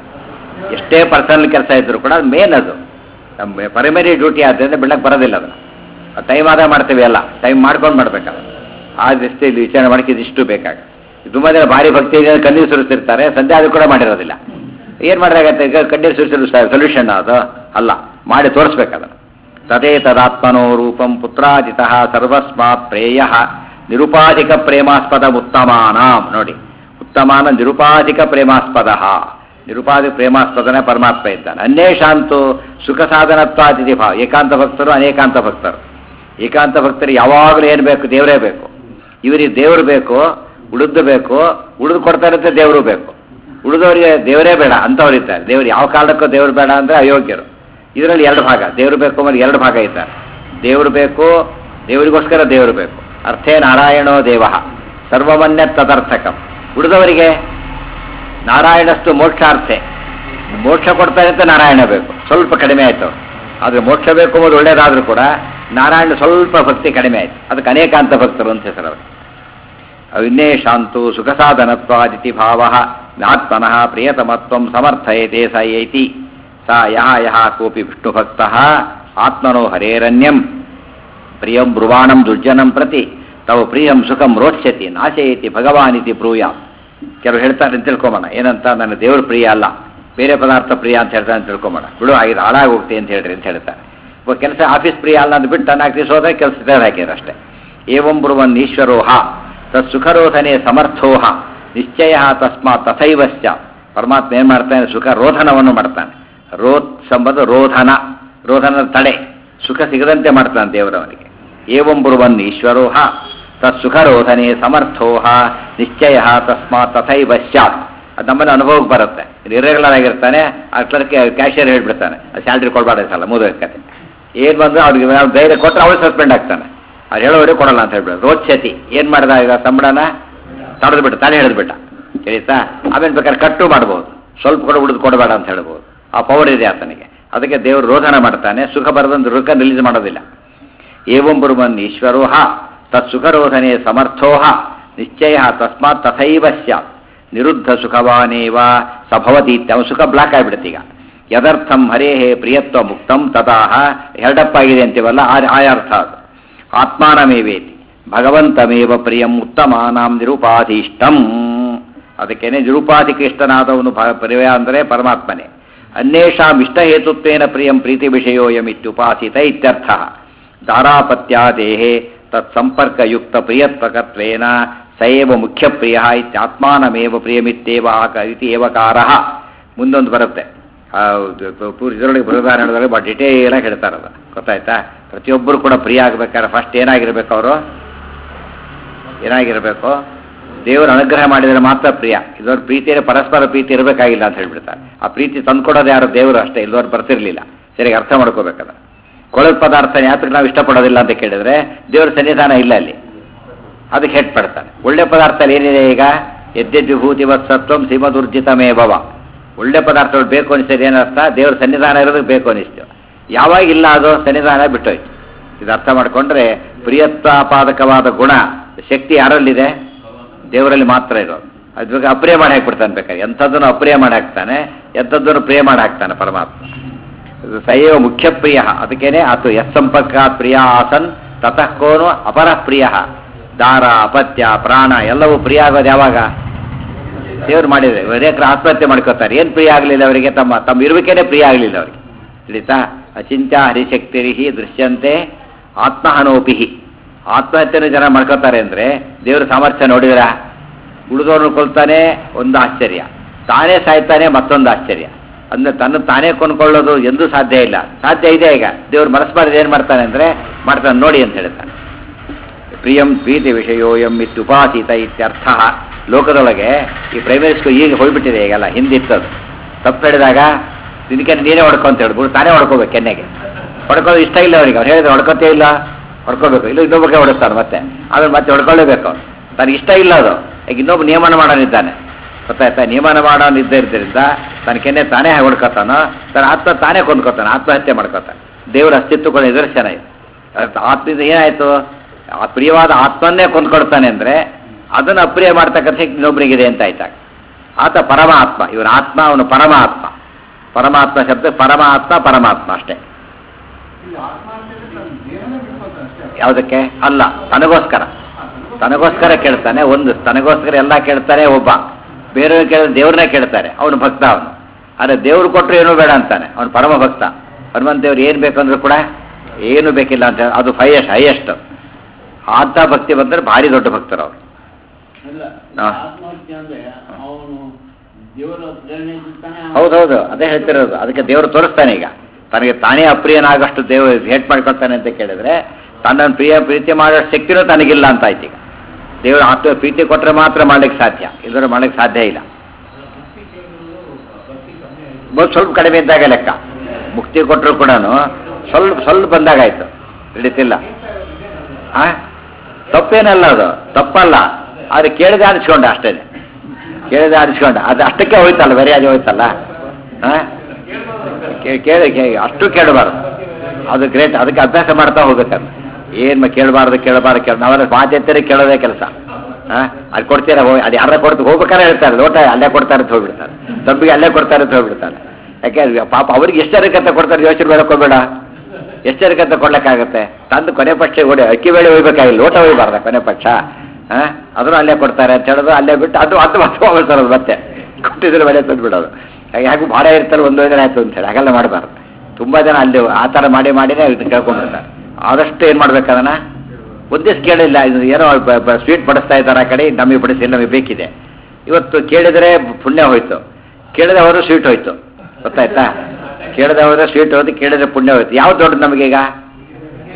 ಎಷ್ಟೇ ಪರ್ಸನಲ್ ಕೆಲಸ ಇದ್ರೂ ಕೂಡ ಅದು ಮೇನ್ ಅದು ನಮ್ಮ ಪ್ರೈಮರಿ ಡ್ಯೂಟಿ ಆದ್ದರಿಂದ ಬಿಡಕ್ಕೆ ಬರೋದಿಲ್ಲ ಅದನ್ನು ಟೈಮ್ ಆದ ಮಾಡ್ತೀವಿ ಎಲ್ಲ ಟೈಮ್ ಮಾಡ್ಕೊಂಡು ಮಾಡ್ಬೇಕಲ್ಲ ಆ ದೃಷ್ಟಿಯಲ್ಲಿ ವಿಚಾರ ಮಾಡಕ್ಕೆ ಇದಿಷ್ಟು ಬೇಕಾಗ ತುಂಬ ಜನ ಭಾರಿ ಭಕ್ತಿ ಇದೆ, ಕಣ್ಣೀರು ಸುರಿಸ್ತಿರ್ತಾರೆ ಸಂಧ್ಯಾ ಅದು ಕೂಡ ಮಾಡಿರೋದಿಲ್ಲ ಏನು ಮಾಡಿದಾಗತ್ತೆ ಈಗ ಕಣ್ಣೀರು ಸುರಿಸಲು ಸೊಲ್ಯೂಷನ್ ಅದು ಅಲ್ಲ ಮಾಡಿ ತೋರಿಸ್ಬೇಕದನ್ನು ತದೇ ತದಾತ್ಮನೋ ರೂಪಂ ಪುತ್ರಾಜಿತ ಸರ್ವಸ್ಮಾತ್ ಪ್ರೇಯ ನಿರುಪಾಧಿಕ ಪ್ರೇಮಾಸ್ಪದ ಉತ್ತಮಾನಾಂ ನೋಡಿ ಉತ್ತಮಾನ ನಿರುಪಾಧಿಕ ಪ್ರೇಮಾಸ್ಪದ ನಿರುಪಾಧಿಕ ಪ್ರೇಮಾಸ್ಪದನೇ ಪರಮಾತ್ಮ ಇದ್ದಾನೆ ಅನ್ಯೇಷಾಂತು ಸುಖ ಸಾಧನತ್ವಾತಿಥಿ ಭಾವ ಏಕಾಂತ ಭಕ್ತರು ಅನೇಕಾಂತ ಭಕ್ತರು ಏಕಾಂತ ಭಕ್ತರು ಯಾವಾಗಲೂ ಏನು ಬೇಕು ದೇವರೇ ಬೇಕು ಇವರಿಗೆ ದೇವರು ಬೇಕು ಉಳಿದು ಬೇಕು ಉಳಿದು ಕೊಡ್ತಾ ಇರುತ್ತೆ ದೇವರು ಬೇಕು ಉಳಿದವರಿಗೆ ದೇವರೇ ಬೇಡ ಅಂಥವ್ರಿದ್ದಾರೆ ದೇವರು ಯಾವ ಕಾರಣಕ್ಕೂ ದೇವರು ಬೇಡ ಅಂದರೆ ಅಯೋಗ್ಯರು ಇದರಲ್ಲಿ ಎರಡು ಭಾಗ ದೇವರು ಬೇಕು ಅಂದ್ರೆ ಎರಡು ಭಾಗ ಇದ್ದಾರೆ ದೇವರು ಬೇಕು ದೇವರಿಗೋಸ್ಕರ ದೇವರು ಬೇಕು ಅರ್ಥೇ ನಾರಾಯಣೋ ದೇವ ಸರ್ವಮನ್ಯ ತದರ್ಥಕಂ ಉಳಿದವರಿಗೆ ನಾರಾಯಣಸ್ತು ಮೋಕ್ಷಾರ್ಥೆ ಮೋಕ್ಷ ಕೊಡ್ತಾರೆ ಅಂತ ನಾರಾಯಣ ಬೇಕು ಸ್ವಲ್ಪ ಕಡಿಮೆ ಆಯ್ತು ಆದರೆ ಮೋಕ್ಷ ಬೇಕು ಅನ್ನೋದು ಒಳ್ಳೇದಾದ್ರೂ ಕೂಡ ನಾರಾಯಣ ಸ್ವಲ್ಪ ಭಕ್ತಿ ಕಡಿಮೆ ಆಯ್ತು ಅದಕ್ಕೆ ಅನೇಕಾಂತ ಭಕ್ತರು ಅಂತ ಹೆಸರು ಅವ್ರಿಗೆ. ಅವಿನ್ನೇಷಾಂತು ಸುಖ ಸಾಧನತ್ವಾದಿತಿ ಭಾವ ಆತ್ಮನಃ ಪ್ರಿಯತಮತ್ವಂ ಸಮರ್ಥಯತೆ ಸ ಐತಿ ಸ ಯಹ ಯಹ ಕೋಪಿ ವಿಷ್ಣುಭಕ್ತ ಆತ್ಮನೋ ಹರೇರಣ್ಯಂ ಪ್ರಿಯಂ ಬ್ರುವಾಣಂ ದುರ್ಜನಂ ಪ್ರತಿ ತವ ಪ್ರಿಯಂ ಸುಖಂ ರೋಚ್ಯತಿ ನಾಶಯತಿ ಭಗವಾನ್ ಇತಿ ಬ್ರೂಯ ಕೆಲವರು ಹೇಳ್ತಾರೆ ಅಂತ ತಿಳ್ಕೊಂಬೋಣ ಏನಂತ ನನ್ನ ದೇವ್ರ ಪ್ರಿಯ ಅಲ್ಲ ಬೇರೆ ಪದಾರ್ಥ ಪ್ರಿಯ ಅಂತ ಹೇಳ್ತಾರೆ ಅಂತ ತಿಳ್ಕೊಂಬೋಣ ಬಿಡು ಆಗಿದೆ ಹಾಳಾಗಿ ಹೋಗ್ತಿ ಅಂತ ಹೇಳ್ರಿ ಅಂತ ಹೇಳ್ತಾರೆ ಕೆಲಸ ಆಫೀಸ್ ಪ್ರಿಯ ಅಲ್ಲ ಅಂತ ಬಿಟ್ಟು ನಾಲ್ಕು ದಿವಸ ಹೋದ್ರೆ ಕೆಲಸ ತೆಗೆದು ಹಾಕಿದ್ರು ಅಷ್ಟೇ ಏವಂ ಬ್ರುವನ್ ಈಶ್ವರೋಹ ತತ್ ಸುಖರೋಧನೆ ಸಮರ್ಥೋಹ ನಿಶ್ಚಯ ತಸ್ಮಾತ್ ತಥೈವಶ್ಚ ಪರಮಾತ್ಮ ಏನು ಮಾಡ್ತಾನೆ ಸುಖ ರೋಧನವನ್ನು ಮಾಡ್ತಾನೆ ರೋತ್ ಸಂಬಂಧ ರೋಧನ ರೋಧನದ ತಡೆ ಸುಖ ಸಿಗದಂತೆ ಮಾಡ್ತಾನೆ ದೇವರವನಿಗೆ ಏವಂ ಬ್ರುವನ್ ಈಶ್ವರೋಹ ತತ್ ಸುಖರೋಧನೆ ಸಮರ್ಥೋಹ ನಿಶ್ಚಯ ತಸ್ಮಾತ್ ತಥೈವ ಸ್ಯಾತ್ ಅದು ನಮ್ಮಲ್ಲಿ ಅನುಭವಕ್ಕೆ ಬರುತ್ತೆ ಇರ್ರೆಗ್ಯುಲರ್ ಆಗಿರ್ತಾನೆ ಆ ಕ್ಲರ್ಕ್ ಕ್ಯಾಶಿಯರ್ ಹೇಳ್ಬಿಡ್ತಾನೆ ಸ್ಯಾಲ್ರಿ ಕೊಡಬಾರ್ದು ಸಲ ಮುದ ಕತೆ ಏನು ಬಂದು ಅವ್ರಿಗೆ ನಾವು ಧೈರ್ಯ ಕೊಟ್ಟರೆ ಅವ್ರು ಸಸ್ಪೆಂಡ್ ಆಗ್ತಾನೆ ಅವ್ರು ಹೇಳೋವರೆಗೆ ಕೊಡಲ್ಲ ಅಂತ ಹೇಳ್ಬಿಟ್ಟು ರೋಚತಿ ಏನು ಮಾಡ್ದ ಈಗ ಸಂಬಳನ ತಡೆದು ಬಿಟ್ಟು ತಾನೇ ಹೇಳಿದ್ಬಿಟ್ಟ ತಿಳಿತಾ ಆಮೇಲೆ ಬೇಕಾದ್ರೆ ಕಟ್ಟು ಮಾಡ್ಬೋದು ಸ್ವಲ್ಪ ಕೂಡ ಉಳಿದು ಕೊಡಬೇಡ ಅಂತ ಹೇಳ್ಬೋದು ಆ ಪವರ್ ಇದೆ ಆತನಿಗೆ ಅದಕ್ಕೆ ದೇವರು ರೋಧನ ಮಾಡ್ತಾನೆ ಸುಖ ಬರದಂತ ರುಖ ರಿಲೀಸ್ ಮಾಡೋದಿಲ್ಲ ಏವಂ ಬ್ರುವನ್ ಈಶ್ವರೋ ತತ್ ಸುಖರೋಧನೆ ಸಮರ್ಥೋ ನಿಶ್ಚಯ ತಸ್ಮಾತ್ ತಥೈವ ಸ್ಯಾತ್ ನಿರುದ್ಧ ಸುಖವಾನೇವ ಸಭವತಿ ಇತ್ಯ ಸುಖ ಬ್ಲಾಕ್ ಆಗಿಬಿಡುತ್ತೆ ಈಗ ಯದರ್ಥಂ ಹರೇಹೇ ಪ್ರಿಯತ್ವ ಮುಕ್ತಂ ತದಾಹ ಎರಡಪ್ಪಾಗಿದೆ ಅಂತೀವಲ್ಲ ಆ ಆ ಅರ್ಥ ಅದು ಆತ್ಮಾನಮೇವೇತಿ ಭಗವಂತಮೇವ ಪ್ರಿಯಂ ಉತ್ತಮಾನಾಂ ನಿರುಪಾಧಿಷ್ಟಂ ಅದಕ್ಕೇನೆ ನಿರುಪಾಧಿಕ ಇಷ್ಟನಾದವನು ಭ- ಪ್ರಿಯ ಅಂದರೆ ಪರಮಾತ್ಮನೇ ಅನ್ಯೇಷಾಂ ಇಷ್ಟಹೇತುತ್ವೇನ ಪ್ರಿಯಂ ಪ್ರೀತಿ ವಿಷಯೋಯಮಿತ್ಯುಪಾಸಿತ ಇತ್ಯರ್ಥ ದಾರಾಪತ್ಯಾದೇಹೇ ತತ್ಸಂಪರ್ಕಯುಕ್ತ ಪ್ರಿಯತ್ವಕತ್ವೇನ ಸಯೇವ ಮುಖ್ಯ ಪ್ರಿಯ ಇತ್ಯಾತ್ಮಾನಮೇವ ಪ್ರಿಯಮಿತ್ತೇವ ಆಕ ಇತಿ ಏವಕಾರ ಮುಂದೊಂದು ಬರುತ್ತೆ ಆ, ಇದು ಪೂರ್ತಿ ಇದರೊಳಗೆ ಬೃಹದಾರ ಹೇಳಿದ್ರೆ ಭಾಳ ಡಿಟೇಲಾಗಿ ಹೇಳ್ತಾರದು ಗೊತ್ತಾಯ್ತಾ ಪ್ರತಿಯೊಬ್ಬರು ಕೂಡ ಪ್ರಿಯ ಆಗಬೇಕಾದ್ರೆ ಫಸ್ಟ್ ಏನಾಗಿರ್ಬೇಕು ಅವರು ಏನಾಗಿರಬೇಕು ದೇವರು ಅನುಗ್ರಹ ಮಾಡಿದರೆ ಮಾತ್ರ ಪ್ರಿಯ ಇಲ್ಲವ್ರ ಪ್ರೀತಿಯಲ್ಲಿ ಪರಸ್ಪರ ಪ್ರೀತಿ ಇರಬೇಕಾಗಿಲ್ಲ ಅಂತ ಹೇಳ್ಬಿಡ್ತಾರೆ ಆ ಪ್ರೀತಿ ತಂದ್ಕೊಡೋದು ಯಾರು ದೇವರು ಅಷ್ಟೇ ಇಲ್ಲವ್ರು ಬರ್ತಿರ್ಲಿಲ್ಲ ಸರಿಯಾಗಿ ಅರ್ಥ ಮಾಡ್ಕೋಬೇಕಲ್ಲ ಕೊಳದ ಪದಾರ್ಥ ಯಾತಕ್ಕೆ ನಾವು ಇಷ್ಟಪಡೋದಿಲ್ಲ ಅಂತ ಕೇಳಿದ್ರೆ ದೇವರ ಸನ್ನಿಧಾನ ಇಲ್ಲ ಅಲ್ಲಿ ಅದಕ್ಕೆ ಹೆಟ್ ಪಡ್ತಾನೆ ಒಳ್ಳೆ ಪದಾರ್ಥ ಏನಿದೆ ಈಗ ಯದ್ಯದ್ ವಿಭೂತಿ ವತ್ಸತ್ವಂ ಸೀಮದುರ್ಜಿತಮೇ ಭವ ಒಳ್ಳೆ ಪದಾರ್ಥಗಳು ಬೇಕು ಅನಿಸ್ತದೆ ಏನರ್ಥ ದೇವ್ರ ಸನ್ನಿಧಾನ ಇರೋದಕ್ಕೆ ಬೇಕು ಅನಿಸ್ತು ಯಾವಾಗ ಇಲ್ಲ ಅದು ಸನ್ನಿಧಾನ ಬಿಟ್ಟೋಯ್ತು ಇದು ಅರ್ಥ ಮಾಡ್ಕೊಂಡ್ರೆ ಪ್ರಿಯತ್ವಾಪಾದಕವಾದ ಗುಣ ಶಕ್ತಿ ಯಾರಲ್ಲಿದೆ ದೇವರಲ್ಲಿ ಮಾತ್ರ ಇರೋದು ಅದ್ ಬೇಕಾದ್ರೆ ಅಪ್ರಿಯ ಮಾಡಿ ಹಾಕ್ಬಿಡ್ತಾನೆ ಬೇಕಾದ್ರೆ ಎಂಥದ್ದನ್ನು ಅಪ್ರಿಯ ಮಾಡಿ ಹಾಕ್ತಾನೆ ಎಂಥದ್ದನ್ನು ಪ್ರಿಯ ಮಾಡಿ ಹಾಕ್ತಾನೆ ಪರಮಾತ್ಮ ಇದು ಸಯೇವ ಮುಖ್ಯ ಪ್ರಿಯ ಅದಕ್ಕೇನೆ ಆತು ಯತ್ ಸಂಪರ್ಕಾತ್ ಪ್ರಿಯ ಆಸನ್ ತತಃ ಕೋನು ಅಪರ ಪ್ರಿಯ ದಾರ ಅಪತ್ಯ ಪ್ರಾಣ ಎಲ್ಲವೂ ಪ್ರಿಯ ಆಗೋದು ಯಾವಾಗ ದೇವ್ರು ಮಾಡಿದ್ರೆ ಅನೇಕರು ಆತ್ಮಹತ್ಯೆ ಮಾಡ್ಕೋತಾರೆ ಏನು ಪ್ರಿಯ ಆಗಲಿಲ್ಲ ಅವರಿಗೆ ತಮ್ಮ ತಮ್ಮ ಇರುವಿಕೆನೇ ಪ್ರಿಯ ಆಗಲಿಲ್ಲ ಅವರಿಗೆ ತಿಳಿತಾ ಅಚಿಂತ್ಯ ಹರಿಶಕ್ತಿರಿಹಿ ದೃಶ್ಯಂತೆ ಆತ್ಮಹನೋಪಿಹಿ ಆತ್ಮಹತ್ಯೆನೂ ಜನ ಮಾಡ್ಕೋತಾರೆ ಅಂದರೆ ದೇವ್ರ ಸಾಮರ್ಥ್ಯ ನೋಡಿದ್ರ ಉಳಿದವ್ರನ್ನ ಕೊಲ್ತಾನೆ ಒಂದು ಆಶ್ಚರ್ಯ ತಾನೇ ಸಾಯ್ತಾನೆ ಮತ್ತೊಂದು ಆಶ್ಚರ್ಯ ಅಂದ್ರೆ ತನ್ನ ತಾನೇ ಕೊಂಡ್ಕೊಳ್ಳೋದು ಎಂದೂ ಸಾಧ್ಯ ಇಲ್ಲ ಸಾಧ್ಯ ಇದೆ ಈಗ ದೇವ್ರು ಮನಸ್ಸು ಮಾಡಿದ್ರೆ ಏನು ಮಾಡ್ತಾನೆ ಅಂದರೆ ಮಾಡ್ತಾನೆ ನೋಡಿ ಅಂತ ಹೇಳ್ತಾನೆ ಪ್ರಿಯಂ ಪ್ರೀತಿ ವಿಷಯೋಯಂ ಇತ್ಯುಪಾಸಿತ ಇತ್ಯರ್ಥ ಲೋಕದೊಳಗೆ ಈ ಪ್ರೈಮರಿ ಸ್ಕೂಲ್ ಈಗ ಹೋಗ್ಬಿಟ್ಟಿದೆ ಈಗೆಲ್ಲ ಹಿಂದಿತ್ತದು ತಪ್ಪು ಹೇಳಿದಾಗ ಇದಕ್ಕೆ ನೀನೇ ಹೊಡ್ಕೊ ಅಂತ ಹೇಳ್ಬಿಟ್ಟು ತಾನೇ ಹೊಡ್ಕೋಬೇಕು ಕೆನ್ನೆಗೆ ಹೊಡ್ಕೊಳ್ಳೋದು ಇಷ್ಟ ಇಲ್ಲ ಅವರಿಗೆ ಅವ್ರು ಹೇಳಿದ್ರೆ ಹೊಡ್ಕೋತೇ ಇಲ್ಲ ಹೊಡ್ಕೋಬೇಕು ಇಲ್ಲ ಇನ್ನೊಬ್ಬಕ್ಕೆ ಹೊಡಿಸ್ತಾನೆ ಮತ್ತೆ ಆಮೇಲೆ ಮತ್ತೆ ಹೊಡ್ಕೊಳ್ಳೇಬೇಕು ಅವ್ನು ತನಗೆ ಇಷ್ಟ ಇಲ್ಲ ಅದು ಈಗ ಇನ್ನೊಬ್ಬ ನಿಯಮನ ಮಾಡೋನಿದ್ದಾನೆ ಗೊತ್ತಾಯ್ತಾ ನಿಯಮನ ಮಾಡೋನಿದ್ದರಿಂದ ತನ್ನ ಕೆನ್ನೆ ತಾನೇ ಹೊಡ್ಕೋತಾನೋ ತನ್ನ ಆತ್ಮ ತಾನೇ ಕೊಂದ್ಕೋತಾನೆ ಆತ್ಮಹತ್ಯೆ ಮಾಡ್ಕೋತಾನೆ ದೇವರ ಅಸ್ತಿತ್ವಗಳ ನಿದರ್ಶನ ಇದು ಅರ್ಥ ಆತ್ಮದಿಂದ ಏನಾಯ್ತು ಆ ಪ್ರಿಯವಾದ ಆತ್ಮನ್ನೇ ಕೊಂದ್ಕೊಡ್ತಾನೆ ಅಂದ್ರೆ ಅದನ್ನು ಅಪ್ರಿಯ ಮಾಡ್ತಕ್ಕಂಥ ಶಕ್ತಿ ಇನ್ನೊಬ್ಬರಿಗಿದೆ ಅಂತ ಆಯ್ತಾಗ ಆತ ಪರಮಾತ್ಮ ಇವನ ಆತ್ಮ ಅವನು ಪರಮಾತ್ಮ ಪರಮಾತ್ಮ ಶಬ್ದ ಪರಮಾತ್ಮ ಪರಮಾತ್ಮ ಅಷ್ಟೇ ಇಲ್ಲಿ ಆತ್ಮ ಅಂತಂದ್ರೆ ತನ್ನ ದೇಹನೇ ಬಿಟ್ಕೊಳ್ತಾನೆ ಅಷ್ಟೇ ಯಾವುದಕ್ಕೆ ಅಲ್ಲ ತನಗೋಸ್ಕರ ತನಗೋಸ್ಕರ ಕೇಳ್ತಾನೆ ಒಂದು ತನಗೋಸ್ಕರ ಎಲ್ಲ ಕೇಳ್ತಾನೆ ಒಬ್ಬ ಬೇರೆಯವ್ರು ಕೇಳಿದ್ರೆ ದೇವ್ರನ್ನೇ ಕೇಳ್ತಾರೆ ಅವನು ಭಕ್ತ ಅವನು ಆದರೆ ದೇವ್ರು ಕೊಟ್ಟರು ಏನೂ ಬೇಡ ಅಂತಾನೆ ಅವನು ಪರಮ ಭಕ್ತ ಹನುಮಂತ ದೇವ್ರು ಏನು ಬೇಕಂದ್ರೂ ಕೂಡ ಏನು ಬೇಕಿಲ್ಲ ಅಂತ ಹೇಳಿ ಅದು ಹೈಯೆಸ್ಟ್ ಹೈಯೆಸ್ಟ್ ಅಂತ ಭಕ್ತಿ ಬಂದರೆ ಭಾರಿ ದೊಡ್ಡ ಭಕ್ತರು ಅವರು ಇಲ್ಲ ಹಾ. ಆತ್ಮಹತ್ಯೆ ಅಂದ್ರೆ ಅವನು ದೇವರ ಪ್ರೇರಣೆ ಇರ್ತಾನೆ ಹೌದೌದು ಅದೇ ಹೇಳ್ತಿರೋದು ಅದಕ್ಕೆ ದೇವರು ತೋರಿಸ್ತಾನೆ ಈಗ ತನಗೆ ತಾನೇ ಅಪ್ರಿಯನಾಗಷ್ಟು ದೇವರು ಹೇಟ್ ಮಾಡ್ಕೊಳ್ತಾನೆ ಅಂತ ಕೇಳಿದ್ರೆ ತನ್ನನ್ನು ಪ್ರಿಯ ಪ್ರೀತಿ ಮಾಡೋ ಶಕ್ತಿನೂ ತನಗಿಲ್ಲ ಅಂತ ಆಯ್ತು ಈಗ ದೇವರು ಆತ್ಮ ಪ್ರೀತಿ ಕೊಟ್ಟರೆ ಮಾತ್ರ ಮಾಡ್ಲಿಕ್ಕೆ ಸಾಧ್ಯ ಇಲ್ಲದ್ರೆ ಮಾಡ್ಲಿಕ್ಕೆ ಸಾಧ್ಯ ಇಲ್ಲ ಮೊದ್ಲು ಸ್ವಲ್ಪ ಕಡಿಮೆ ಇದ್ದಾಗ ಲೆಕ್ಕ ಮುಕ್ತಿ ಕೊಟ್ಟರು ಕೂಡ ಸ್ವಲ್ಪ ಸ್ವಲ್ಪ ಬಂದಾಗಾಯ್ತು ಹಿಡಿತಿಲ್ಲ ಆ ತಪ್ಪೇನಲ್ಲ ಅದು ತಪ್ಪಲ್ಲ ಆದ್ರೆ ಕೇಳಿದೆ ಆರಿಸ್ಕೊಂಡ ಅಷ್ಟೇ ಕೇಳಿದೆ ಆರಿಸ್ಕೊಂಡ ಅದು ಅಷ್ಟಕ್ಕೆ ಹೋಯ್ತಲ್ಲ ಬೇರೆ ಅದು ಹೋಯ್ತಲ್ಲ ಆ? ಕೇ- ಕೇಳಿ ಕೇ- ಅಷ್ಟು ಕೇಳಬಾರ್ದು ಅದು ಗ್ರೇಟ್ ಅದಕ್ಕೆ ಅಭ್ಯಾಸ ಮಾಡ್ತಾ ಹೋಗ್ಬೇಕಂತ ಏನು ಕೇಳಬಾರ್ದು ಕೇಳಬಾರ್ದು ಕೇಳ ನಾವೆಲ್ಲ ಮಾತೆತ್ತರೆ ಕೇಳೋದೇ ಕೆಲಸ ಅದು ಕೊಡ್ತೀರಾ ಹೋಗಿ ಅದು ಯಾರ ಕೊಡ್ತು ಹೋಗ್ಬೇಕಾದ್ರೆ ಹೇಳ್ತಾರೆ ಲೋಟ ಅಲ್ಲೇ ಕೊಡ್ತಾರೆ ಅಂತ ಹೋಗ್ಬಿಡ್ತಾರೆ ತಬ್ಬಿಗೆ ಅಲ್ಲೇ ಕೊಡ್ತಾರೆ ಅಂತ ಹೋಗ್ಬಿಡ್ತಾರೆ ಯಾಕೆ ಪಾಪ ಅವ್ರಿಗೆ ಎಷ್ಟರಕ್ಕಂತ ಕೊಡ್ತಾರೆ ಯೋಚನೆ ಬೇಡಕ್ಕೋಬೇಡ ಎಷ್ಟರಕ್ಕಂತ ಕೊಡ್ಲಿಕ್ಕಾಗತ್ತೆ ತಂದು ಕೊನೆ ಪಕ್ಷ ಓಡಿ ಅಕ್ಕಿ ಬೇಳೆ ಒಯ್ಬೇಕಾಗಿಲ್ಲ ಲೋಟ ಒಯ್ಬಾರ್ದ ಕೊನೆ ಪಕ್ಷ ಆ? ಅದನ್ನು ಅಲ್ಲೇ ಕೊಡ್ತಾರೆ ಅಂತ ಹೇಳೋದು ಅಲ್ಲೇ ಬಿಟ್ಟು ಅದು ಅದು ಮತ್ತೆ ವಾಪಸ್ ತರೋದು ಮತ್ತೆ ಕೊಟ್ಟಿದ್ರೆ ಬೆಳೆ ತಂದು ಬಿಡೋದು ಯಾಕೆ ಭಾಳ ಇರ್ತಾರೆ ಒಂದು ದಿನ ಆಯ್ತು ಅಂತ ಹೇಳಿ ಹಾಗೆಲ್ಲ ಮಾಡಬಾರ್ದು ತುಂಬ ಜನ ಅಲ್ಲಿ ಆ ಥರ ಮಾಡಿ ಮಾಡಿನೇ ಇದನ್ನ ಕೇಳ್ಕೊಂಡ್ಬಿಡ್ತಾರೆ ಆದಷ್ಟು ಏನು ಮಾಡ್ಬೇಕು ಅದನ್ನ ಒಂದೇ ಕೇಳಿಲ್ಲ ಇದು ಏನೋ ಸ್ವೀಟ್ ಬಡಿಸ್ತಾ ಇದ್ದಾರೆ ಆ ಕಡೆ ನಮಗೆ ಬಡಿಸಿ ನಮಗೆ ಬೇಕಿದೆ ಇವತ್ತು ಕೇಳಿದರೆ ಪುಣ್ಯ ಹೋಯ್ತು ಕೇಳಿದ್ರೆ ಅವರು ಸ್ವೀಟ್ ಹೋಯ್ತು ಗೊತ್ತಾಯ್ತಾ ಕೇಳಿದವರು ಸ್ವೀಟ್ ಹೋಯ್ತು ಕೇಳಿದ್ರೆ ಪುಣ್ಯ ಹೋಯ್ತು ಯಾವ್ದು ದೊಡ್ಡದು ನಮಗೀಗ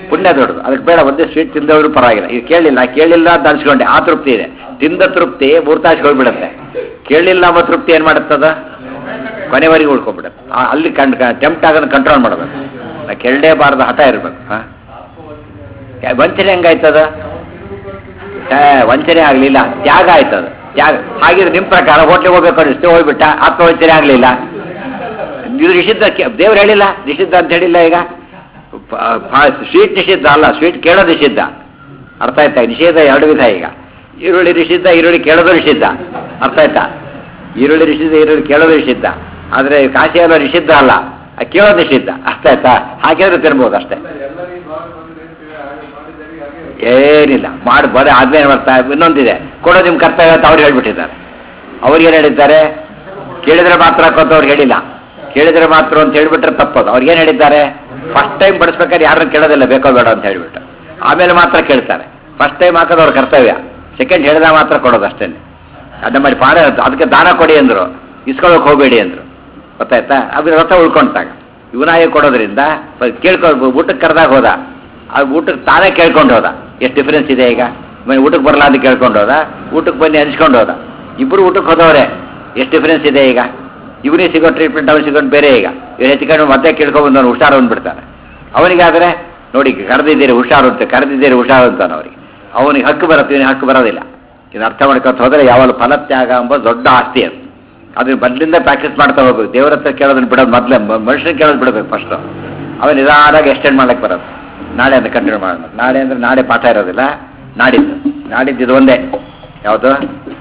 ಪುಣ್ಯ ದೊಡ್ಡದು ಅದಕ್ಕೆ ಬೇಡ ಒಂದೇ ಸ್ವೀಟ್ ತಿಂದವರು ಪರವಾಗಿಲ್ಲ ಇದು ಕೇಳಿಲ್ಲ ಕೇಳಿಲ್ಲ ಅಂತ ಅನ್ಸ್ಕೊಂಡೆ ಆ ತೃಪ್ತಿ ಇದೆ ತಿಂದ ತೃಪ್ತಿ ಮೂರು ತಾಸಿಗೆ ಹೋಗ್ಬಿಡುತ್ತೆ ಕೇಳಿಲ್ಲ ಅನ್ನೋ ತೃಪ್ತಿ ಏನು ಮಾಡುತ್ತದ ಕೊನೆವರೆಗೆ ಉಳ್ಕೊಂಡ್ಬಿಡುತ್ತೆ ಆ- ಅಲ್ಲಿ ಕಣ್ ಟೆಂಪ್ಟ್ ಆಗೋದನ್ನ ಕಂಟ್ರೋಲ್ ಮಾಡಬೇಕು ನಾ ಕೇಳಲೇಬಾರ್ದು ಹಠ ಇರಬೇಕು ಹಾಂ ವಂಚನೆ ಹೆಂಗಾಯ್ತದ ಏ, ವಂಚನೆ ಆಗಲಿಲ್ಲ ತ್ಯಾಗ ಆಯ್ತದ ತ್ಯಾಗ ಹಾಗಿದ್ರೆ ನಿಮ್ಮ ಪ್ರಕಾರ ಹೋಟ್ಲಿಗೆ ಹೋಗ್ಬೇಕು ಅನಿಸ್ತು ಹೋಗ್ಬಿಟ್ಟ ಆತ್ಮವಂಚನೆ ಆಗಲಿಲ್ಲ ಇದು ನಿಷಿದ್ಧ ಕೆ- ದೇವ್ರು ಹೇಳಿಲ್ಲ ನಿಷಿದ್ಧ ಅಂತ ಹೇಳಿಲ್ಲ ಈಗ ಸ್ವೀಟ್ ನಿಷಿದ್ಧ ಅಲ್ಲ ಸ್ವೀಟ್ ಕೇಳೋದು ನಿಷಿದ್ಧ ಅರ್ಥ ಆಯ್ತಾ ನಿಷೇಧ ಎರಡು ವಿಧ ಈಗ ಈರುಳ್ಳಿ ನಿಷಿದ್ಧ ಈರುಳ್ಳಿ ಕೇಳೋದು ನಿಷಿದ್ಧ ಅರ್ಥ ಆಯ್ತಾ ಈರುಳ್ಳಿ ನಿಷಿದ್ಧ ಈರುಳ್ಳಿ ಕೇಳೋದು ನಿಷಿದ್ಧ ಆದರೆ ಕಾಶಿ ಎಲ್ಲ ನಿಷಿದ್ಧ ಅಲ್ಲ ಆ ಕೇಳೋದು ನಿಷಿದ್ಧ ಅರ್ಥ ಆಯ್ತಾ ಹಾಕಿದ್ರೆ ತಿನ್ಬೋದು ಅಷ್ಟೇ ಎಲ್ಲರಿಗೂ ಭಾಗ ಬಂದಿದೆ ಅಂತೀವಿ, ಹಾಗೆ ಮಾಡಿದರೆ ಹಾಗೆ ಏನಿಲ್ಲ ಮಾಡಿ ಬರೀ ಆದ್ಮೇಲೆ ಬರ್ತಾ ಇನ್ನೊಂದಿದೆ ಕೊಡೋ ನಿಮ್ಮ ಕರ್ತವ್ಯ ಅಂತ ಅವ್ರು ಹೇಳ್ಬಿಟ್ಟಿದ್ದಾರೆ ಅವ್ರಿಗೇನು ಹೇಳಿದ್ದಾರೆ ಕೇಳಿದ್ರೆ ಮಾತ್ರ ಅಂತ ಅವ್ರು ಹೇಳಿಲ್ಲ ಕೇಳಿದ್ರೆ ಮಾತ್ರ ಅಂತ ಹೇಳ್ಬಿಟ್ರೆ ತಪ್ಪದು ಅವ್ರಿಗೇನು ಹೇಳಿದ್ದಾರೆ ಫಸ್ಟ್ ಟೈಮ್ ಬಡಿಸ್ಬೇಕಾದ್ರೆ ಯಾರನ್ನ ಕೇಳೋದಿಲ್ಲ ಬೇಕೋ ಬೇಡ ಅಂತ ಹೇಳ್ಬಿಟ್ಟು ಆಮೇಲೆ ಮಾತ್ರ ಕೇಳ್ತಾರೆ ಫಸ್ಟ್ ಟೈಮ್ ಹಾಕೋದು ಅವ್ರ ಕರ್ತವ್ಯ ಸೆಕೆಂಡ್ ಹೇಳಿದಾಗ ಮಾತ್ರ ಕೊಡೋದು ಅಷ್ಟೇ ಅದನ್ನ ಮಾಡಿ ಪಾರ ಅದಕ್ಕೆ ದಾನ ಕೊಡಿ ಅಂದರು ಇಸ್ಕೊಳ್ಳೋಕೆ ಹೋಗಬೇಡಿ ಅಂದರು ಗೊತ್ತಾಯ್ತಾ ಅದ್ರ ರಥ ಉಳ್ಕೊಂಡಾಗ ಇವನಾಗಿ ಕೊಡೋದ್ರಿಂದ ಕೇಳ್ಕೊ ಊಟಕ್ಕೆ ಕರೆದಾಗ ಹೋದ ಆ ಊಟಕ್ಕೆ ತಾನೇ ಕೇಳ್ಕೊಂಡು ಹೋದ ಎಷ್ಟು ಡಿಫರೆನ್ಸ್ ಇದೆ ಈಗ ಮನೆ ಊಟಕ್ಕೆ ಬರಲ್ಲ ಅಂತ ಕೇಳ್ಕೊಂಡು ಹೋದ ಊಟಕ್ಕೆ ಬನ್ನಿ ಅನ್ಸ್ಕೊಂಡು ಹೋದ ಇಬ್ಬರು ಊಟಕ್ಕೆ ಹೋದವ್ರೆ ಎಷ್ಟು ಡಿಫರೆನ್ಸ್ ಇದೆ ಈಗ ಇವನಿಗೆ ಸಿಗೋ ಟ್ರೀಟ್ಮೆಂಟ್ ಅವ್ನಿಗೆ ಸಿಗೋದು ಬೇರೆ ಈಗ ಇವ್ರು ಹೆಚ್ಚಿಕೊಂಡು ಮತ್ತೆ ಕೇಳ್ಕೊಂಡ್ಬಂದವನು ಹುಷಾರು ಅಂದ್ಬಿಡ್ತಾನೆ ಅವನಿಗಾದರೆ ನೋಡಿ ಕರೆದಿದ್ದೀರಿ ಹುಷಾರು ಅಂತ ಕರೆದಿದ್ದೀರಿ ಹುಷಾರು ಅಂತಾನೆ ಅವರಿಗೆ ಅವನಿಗೆ ಹಕ್ಕು ಬರುತ್ತೆ ಇವನಿಗೆ ಹಕ್ಕು ಬರೋದಿಲ್ಲ ಇದು ಅರ್ಥ ಮಾಡ್ಕೊತ ಹೋದರೆ ಯಾವಾಗ ಫಲತ್ಯಾಗ ಎಂಬ ದೊಡ್ಡ ಆಸ್ತಿ ಅದು ಅದನ್ನ ಮೊದಲಿಂದ ಪ್ರಾಕ್ಟೀಸ್ ಮಾಡ್ತಾ ಹೋಗ್ಬೇಕು ದೇವ್ರ ಹತ್ರ ಕೇಳೋದನ್ನ ಬಿಡೋದು ಮೊದಲೇ ಮನುಷ್ಯನ ಕೇಳೋದು ಬಿಡಬೇಕು ಫಸ್ಟು ಅವನು ನಿಧಾನಾಗಿ ಎಕ್ಸ್ಟೆಂಡ್ ಮಾಡಕ್ಕೆ ಬರೋದು ನಾಳೆ ಅಂತ ಕಂಟಿನ್ಯೂ ಮಾಡೋಣ ನಾಳೆ ಅಂದ್ರೆ ನಾಳೆ ಪಾಠ ಇರೋದಿಲ್ಲ ನಾಡಿದ್ದು ನಾಡಿದ್ದು ಇದು ಒಂದೇ ಯಾವುದು